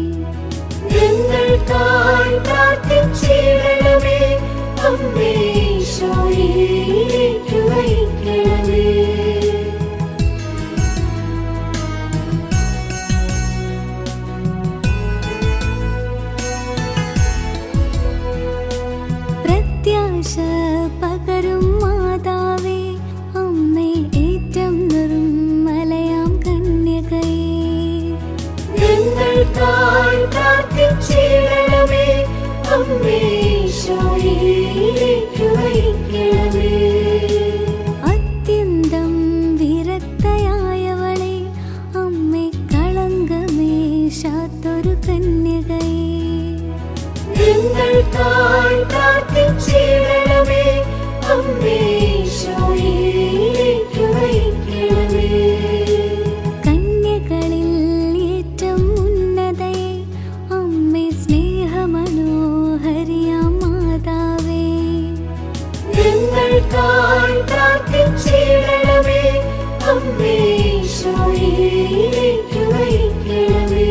ഞങ്ങൾക്കായി പ്രാർത്ഥിച്ചിടണമേ അമ്മേ ഈശോയിലേക്ക് നയിക്കണമേ പ്രത്യാശ പകരും മാതാവേ അമ്മേ ഏറ്റം നിർമ്മലയാം കന്യകയേ ഞങ്ങൾക്കായി പ്രാർത്ഥിച്ചിടണമേ അമ്മേ ഈശോയിലേക്ക് നയിക്കണമേ അത്യന്തം വിരക്തയായവളെ അമ്മേ കളങ്കമേശാത്തൊരു കന്യകയേ ഞങ്ങൾക്കായി പ്രാർത്ഥിച്ചിടണമേ അമ്മേ ഈശോയിലേക്ക് നയിക്കണമേ കന്യകളിൽ ഏറ്റം ഉന്നതയെ അമ്മേ സ്നേഹമനോഹരിയാം മാതാവേ ഞങ്ങൾക്കായി പ്രാർത്ഥിച്ചിടണമേ അമ്മേ ഈശോയിലേക്ക് നയിക്കണമേ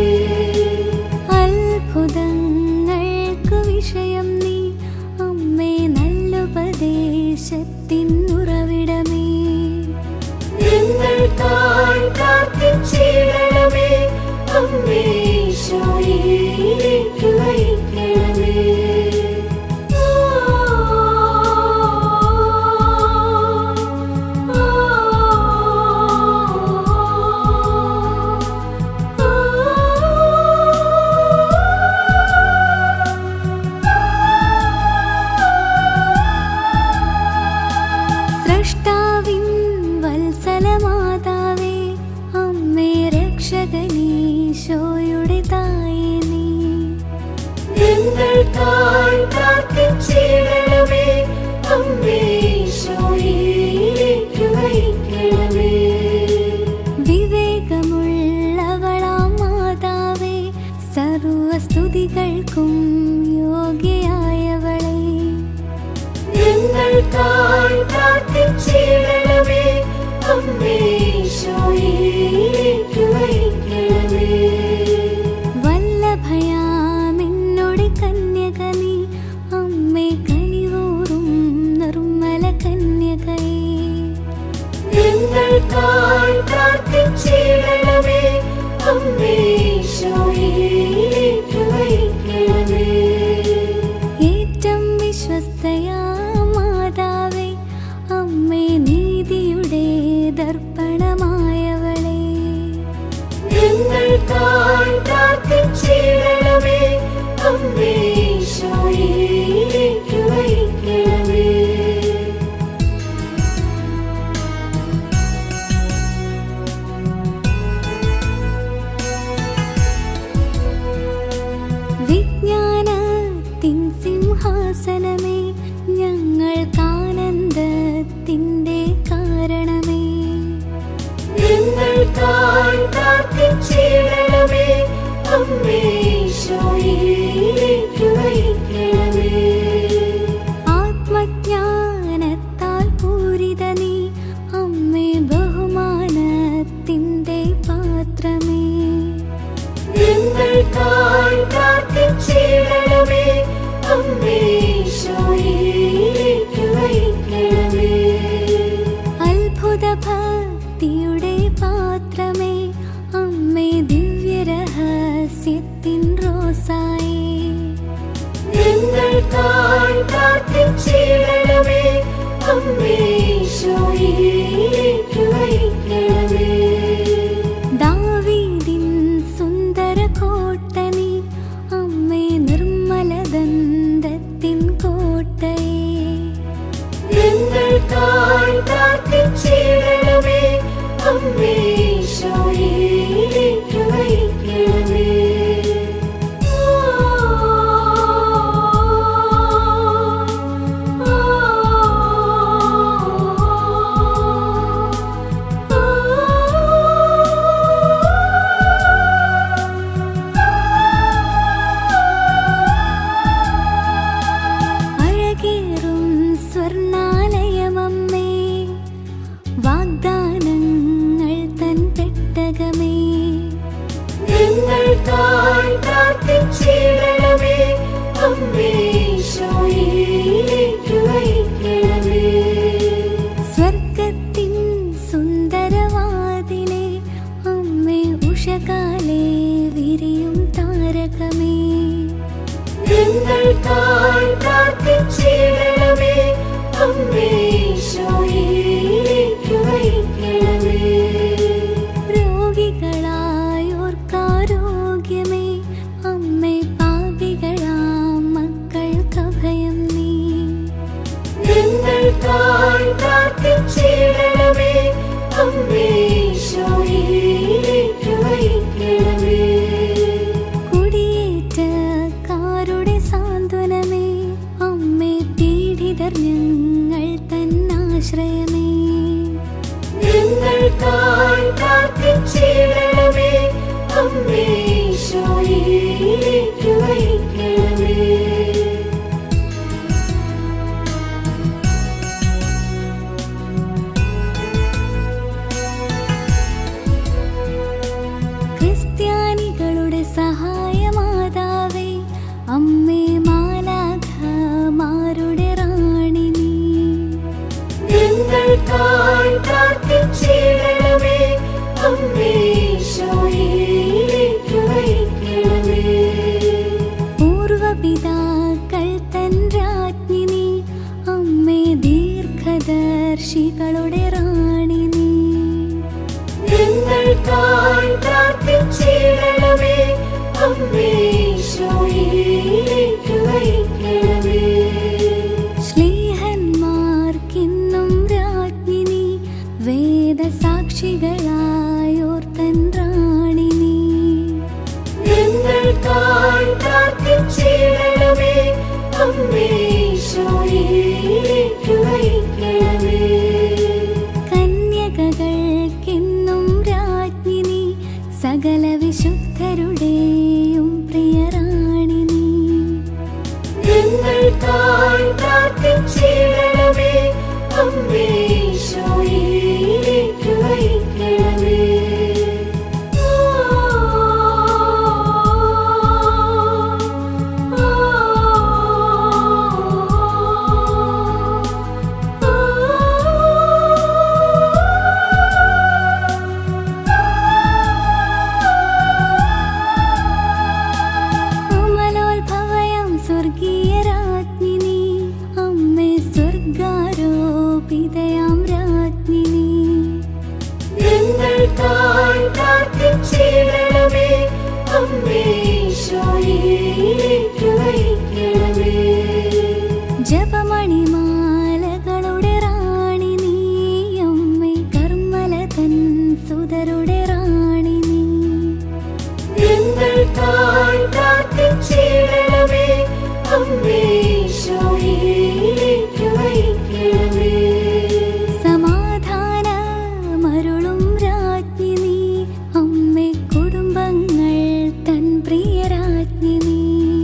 അത്ഭുതങ്ങൾക്ക് വിഷയം നീ അമ്മേ നല്ലുപദേശത്തിൻ ഉറവിടമേ ഞങ്ങൾക്കായി പ്രാർത്ഥിച്ചിടണമേ അമ്മേ ഈശോയിലേക്ക് നയിക്കണമേ സ്രഷ്ടാവിൻ വത്സലമാതാവേ അമ്മേ രക്ഷകനീശോയുടെ തായേ നീ ഞങ്ങൾക്കായി പ്രാർത്ഥിച്ചിടണമേ അമ്മേ ഈശോയിലേക്ക് നയിക്കണമേ വിവേകമുള്ളവളാം മാതാവേ സർവസ്തുതികൾക്കും യോഗ്യയായവളെ ഞങ്ങൾക്കായി പ്രാർത്ഥിച്ചിടണമേ അമ്മേ ഈശോയിലേക്ക് നയിക്കണമേ വല്ലഭയാമെന്നോട് കന്യക നീ അമ്മേ കനിവൂറും നിർമ്മല കന്യകയേ ഞങ്ങൾക്കായി പ്രാർത്ഥിച്ചിടണമേ അമ്മേ ഈശോയിലേക്ക് നയിക്കണമേ ഏറ്റം വിശ്വസ്തയാ മാതാവേ അമ്മേ നീതിയുടെ ദർപ്പണമായവളെ ഞങ്ങൾക്കായി പ്രാർത്ഥിച്ചിടണമേ അമ്മേ ഈശോയിലേക്ക് നയിക്കണമേ ഞങ്ങൾക്കായി പ്രാർത്ഥിച്ചിടണമേ അമ്മേ ഈശോയിലേക്ക് വഹിക്കണമേ കുടിയേറ്റക്കാരുടെ സാന്ത്വനമേ അമ്മേ പീഡിതർ ഞങ്ങൾ തന്നാശ്രയമേ ഞങ്ങൾക്കായി പ്രാർത്ഥിച്ചിടണമേ അമ്മേ ഈശോയിലേക്ക് വഹിക്കണമേ ക്രിസ്ത്യാനികളുടെ സഹായമാതാവേ അമ്മേ മാലാഖമാരുടെ റാണി നീ ഞങ്ങൾക്കായി പ്രാർത്ഥിച്ചിടണമേ അമ്മേ ഈശോയിലേക്ക് വഹിക്കണമേ പൂർവപിതാക്കൾ തൻ രാജ്ഞി നീ അമ്മേ ദീർഘദർശികളുടെ റാണി നീ ഞങ്ങൾക്കായി പ്രാർത്ഥിച്ചിടണമേ അമ്മേ ഈശോയിലേക്ക് വഹിക്കണമേ ശ്ലീഹന്മാർക്കിന്നും രാജ്ഞി നീ വേദസാക്ഷികളായോർത്തൻ റാണി നീ ഞങ്ങൾക്കായി പ്രാർത്ഥിച്ചിടണമേ അമ്മേ ഈശോയിലേക്ക് വഹിക്കണമേ കന്യകകൾക്കെന്നും രാജ്ഞി നീ സകല വിശുദ്ധരുടെയും പ്രിയറാണി നീ ഞങ്ങൾക്കായി പ്രാർത്ഥിച്ചിടണമേ അമ്മേ ഈശോയിലേക്ക് വഹിക്കണമേ അമലോത്ഭവയം സ്വർഗീയ രാജ്ഞി നീ അമ്മേ സ്വർഗാരോപിതയാം രാജ്ഞി നീ ഞങ്ങൾക്കായി പ്രാർത്ഥിച്ചിടണമേ അമ്മേ ഈശോയിലേക്ക് വഹിക്കണമേ ജപമണിമാലകളുടെ റാണി നീ അമ്മേ കർമ്മലതൻ സുതരുടെ റാണി നീ ഞങ്ങൾക്കായി പ്രാർത്ഥിച്ചിടണമേ അമ്മേ ഈശോയിലേക്ക് വഹിക്കണമേ സമാധാന മരുളും രാജ്ഞി നീ അമ്മേ കുടുംബങ്ങൾ തൻ പ്രിയ രാജ്ഞി നീ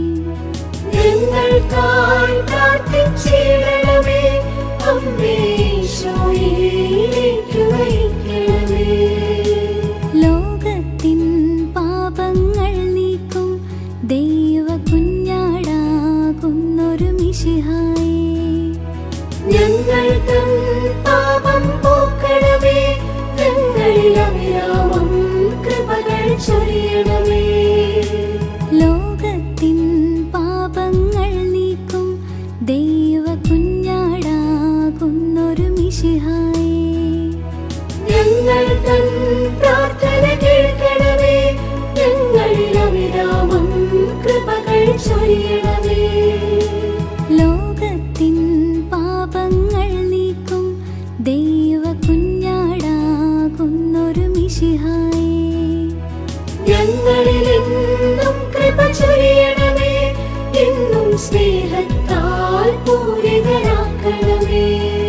ഞങ്ങൾക്കായി പ്രാർത്ഥിച്ചിടണമേ അമ്മേ ഈശോയിലേക്ക് വഹിക്കണമേ ലോകത്തിൻ പാപങ്ങൾ നീക്കും ദൈവ കുഞ്ഞാടാകുന്നൊരു മിശിഹായേ ഞങ്ങൾ തൻ പാപം പോക്കണമേ ഞങ്ങളിൽ അവിരാമം കൃപകൾ ചൊരിയണമേ ലോകത്തിൻ പാപങ്ങൾ നീക്കും ദൈവ കുഞ്ഞാടാകുന്നൊരു മിശിഹായേ ഞങ്ങൾ തൻ പ്രാർത്ഥന കേൾക്കണമേ ഞങ്ങളിൽ അവിരാമം കൃപകൾ ചൊരിയണമേ ലോകത്തിൻ പാപങ്ങൾ നീക്കും ദൈവ കുഞ്ഞാടാകുന്നൊരു മിശിഹായേ ഞങ്ങളിൽ എന്നും കൃപ ചൊരിയണമേ എന്നും സ്നേഹത്താൽ പൂരിതരാക്കണമേ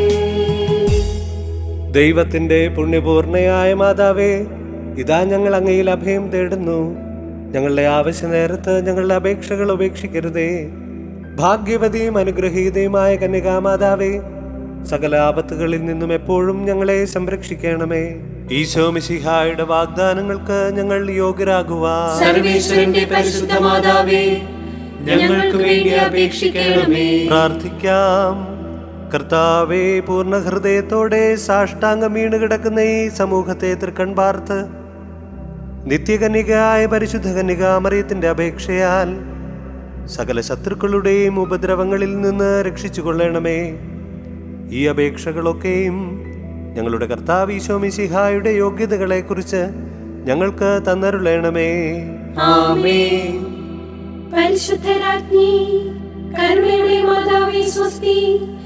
ദൈവത്തിന്റെ പുണ്യപൂർണയായ മാതാവേ ഇതാ ഞങ്ങൾ അങ്ങയിൽ അഭയം തേടുന്നു ഞങ്ങളുടെ ആവശ്യ നേരത്ത് ഞങ്ങളുടെ അപേക്ഷകൾ ഉപേക്ഷിക്കരുതേ ഭാഗ്യവതിയും അനുഗ്രഹീതയുമായ കന്യകാമാതാവേ സകല ആപത്തുകളിൽ നിന്നും എപ്പോഴും ഞങ്ങളെ സംരക്ഷിക്കണമേ ഈശോ മിശിഹായുടെ വാഗ്ദാനങ്ങൾക്ക് ഞങ്ങൾ യോഗ്യരാകുവാൻ സർവേശ്വരന്റെ പരിശുദ്ധ മാതാവേ ഞങ്ങൾക്ക് വേണ്ടി അപേക്ഷിക്കണമേ പ്രാർത്ഥിക്കാം കർത്താവെ പൂർണ്ണ ഹൃദയത്തോടെ സാഷ്ടാംഗം വീണ് കിടക്കുന്ന ഈ സമൂഹത്തെ തൃക്കൺ പാർത്ത് നിത്യകന്യകയായ പരിശുദ്ധ കന്യകാമറിയത്തിന്റെ അപേക്ഷയാൽ സകല ശത്രുക്കളുടെയും ഉപദ്രവങ്ങളിൽ നിന്ന് രക്ഷിച്ചുകൊള്ളണമേ ഈ അപേക്ഷകളൊക്കെയും ഞങ്ങളുടെ കർത്താവ് ഈശോ മിശിഹായുടെ യോഗ്യതകളെക്കുറിച്ച് ഞങ്ങൾക്ക് തന്നരുളണമേ ആമേൻ പരിശുദ്ധരാജ്ഞി കരുണയുടെ മാതാവേ സ്വസ്തി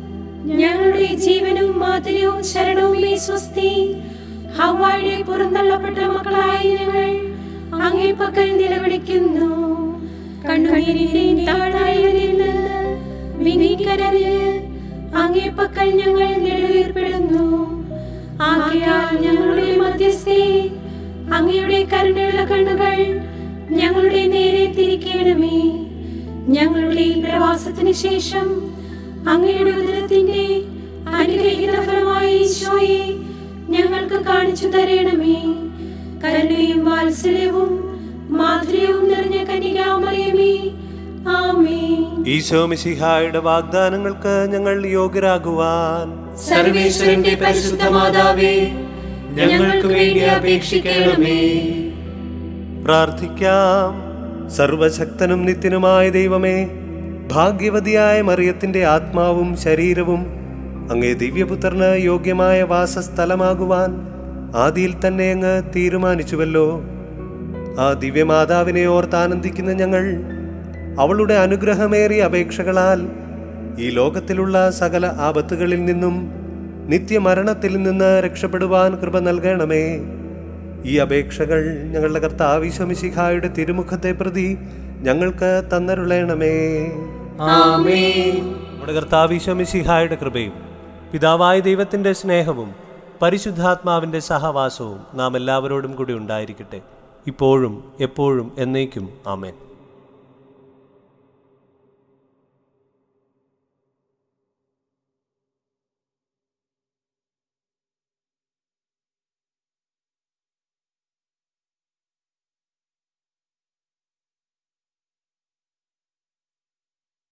ഞങ്ങളുടെ ജീവനും മാതിരിയും ശരണവുമേ സ്വസ്തി ഹവായുടെ പുറന്തള്ളപ്പെട്ട മക്കളായി ഞങ്ങൾ അങ്ങേ പക്കൽ നിലവിളിക്കുന്നു കണ്ണുനീരിന്റെയും താഴ്വരയിൽ നിന്ന് വിനീകരഞ്ഞ് അങ്ങേ പക്കൽ ഞങ്ങൾ നെടുവീർപ്പെടുന്നു ആകയാൽ ഞങ്ങളുടെ മധ്യസ്ഥേ അങ്ങയുടെ കരുണയുള്ള കണ്ണുകൾ ഞങ്ങളുടെ നേരെ തിരിക്കണമേ ഞങ്ങളുടെ ഈ പ്രവാസത്തിന് ശേഷം അങ്ങയുടെ ഉദരത്തിന്റെ അനുഗ്രഹീത ഫലമായ ഈശോയെ ഞങ്ങൾക്ക് കാണിച്ചു തരണമേ കരുണയും വാത്സല്യവും മാധുര്യവും നിറഞ്ഞ കനികാമറിയമേ ആമേ ഈശോ മിശിഹായുടെ വാഗ്ദാനങ്ങൾക്ക് ഞങ്ങൾ യോഗ്യരാകുവാൻ സർവേശ്വരന്റെ പരിശുദ്ധ മാതാവേ ഞങ്ങൾക്ക് വേണ്ടി അപേക്ഷിക്കണമേ പ്രാർത്ഥിക്കാം സർവശക്തനും നിത്യനുമായ ദൈവമേ ഭാഗ്യവതിയായ മറിയത്തിന്റെ ആത്മാവും ശരീരവും അങ്ങേ ദിവ്യപുത്രന് യോഗ്യമായ വാസസ്ഥലമാകുവാൻ ആദിയിൽ തന്നെ അങ്ങ് തീരുമാനിച്ചുവല്ലോ ആ ദിവ്യമാതാവിനെ ഓർത്താനന്ദിക്കുന്ന ഞങ്ങൾ അവളുടെ അനുഗ്രഹമേറിയ അപേക്ഷകളാൽ ഈ ലോകത്തിലുള്ള സകല ആപത്തുകളിൽ നിന്നും നിത്യമരണത്തിൽ നിന്ന് രക്ഷപ്പെടുവാൻ കൃപ നൽകണമേ ഈ അപേക്ഷകൾ ഞങ്ങളുടെ കർത്താവിശ്വമിശിഖായുടെ തിരുമുഖത്തെ പ്രതി ഞങ്ങൾക്ക് തന്നരുളയണമേ ആമേൻ നമ്മുടെ കർത്താവിശ്വമിശിഹായുടെ കൃപയും പിതാവായ ദൈവത്തിന്റെ സ്നേഹവും പരിശുദ്ധാത്മാവിന്റെ സഹവാസവും നാം എല്ലാവരോടും കൂടി ഉണ്ടായിരിക്കട്ടെ ഇപ്പോഴും എപ്പോഴും എന്നേക്കും ആമേൻ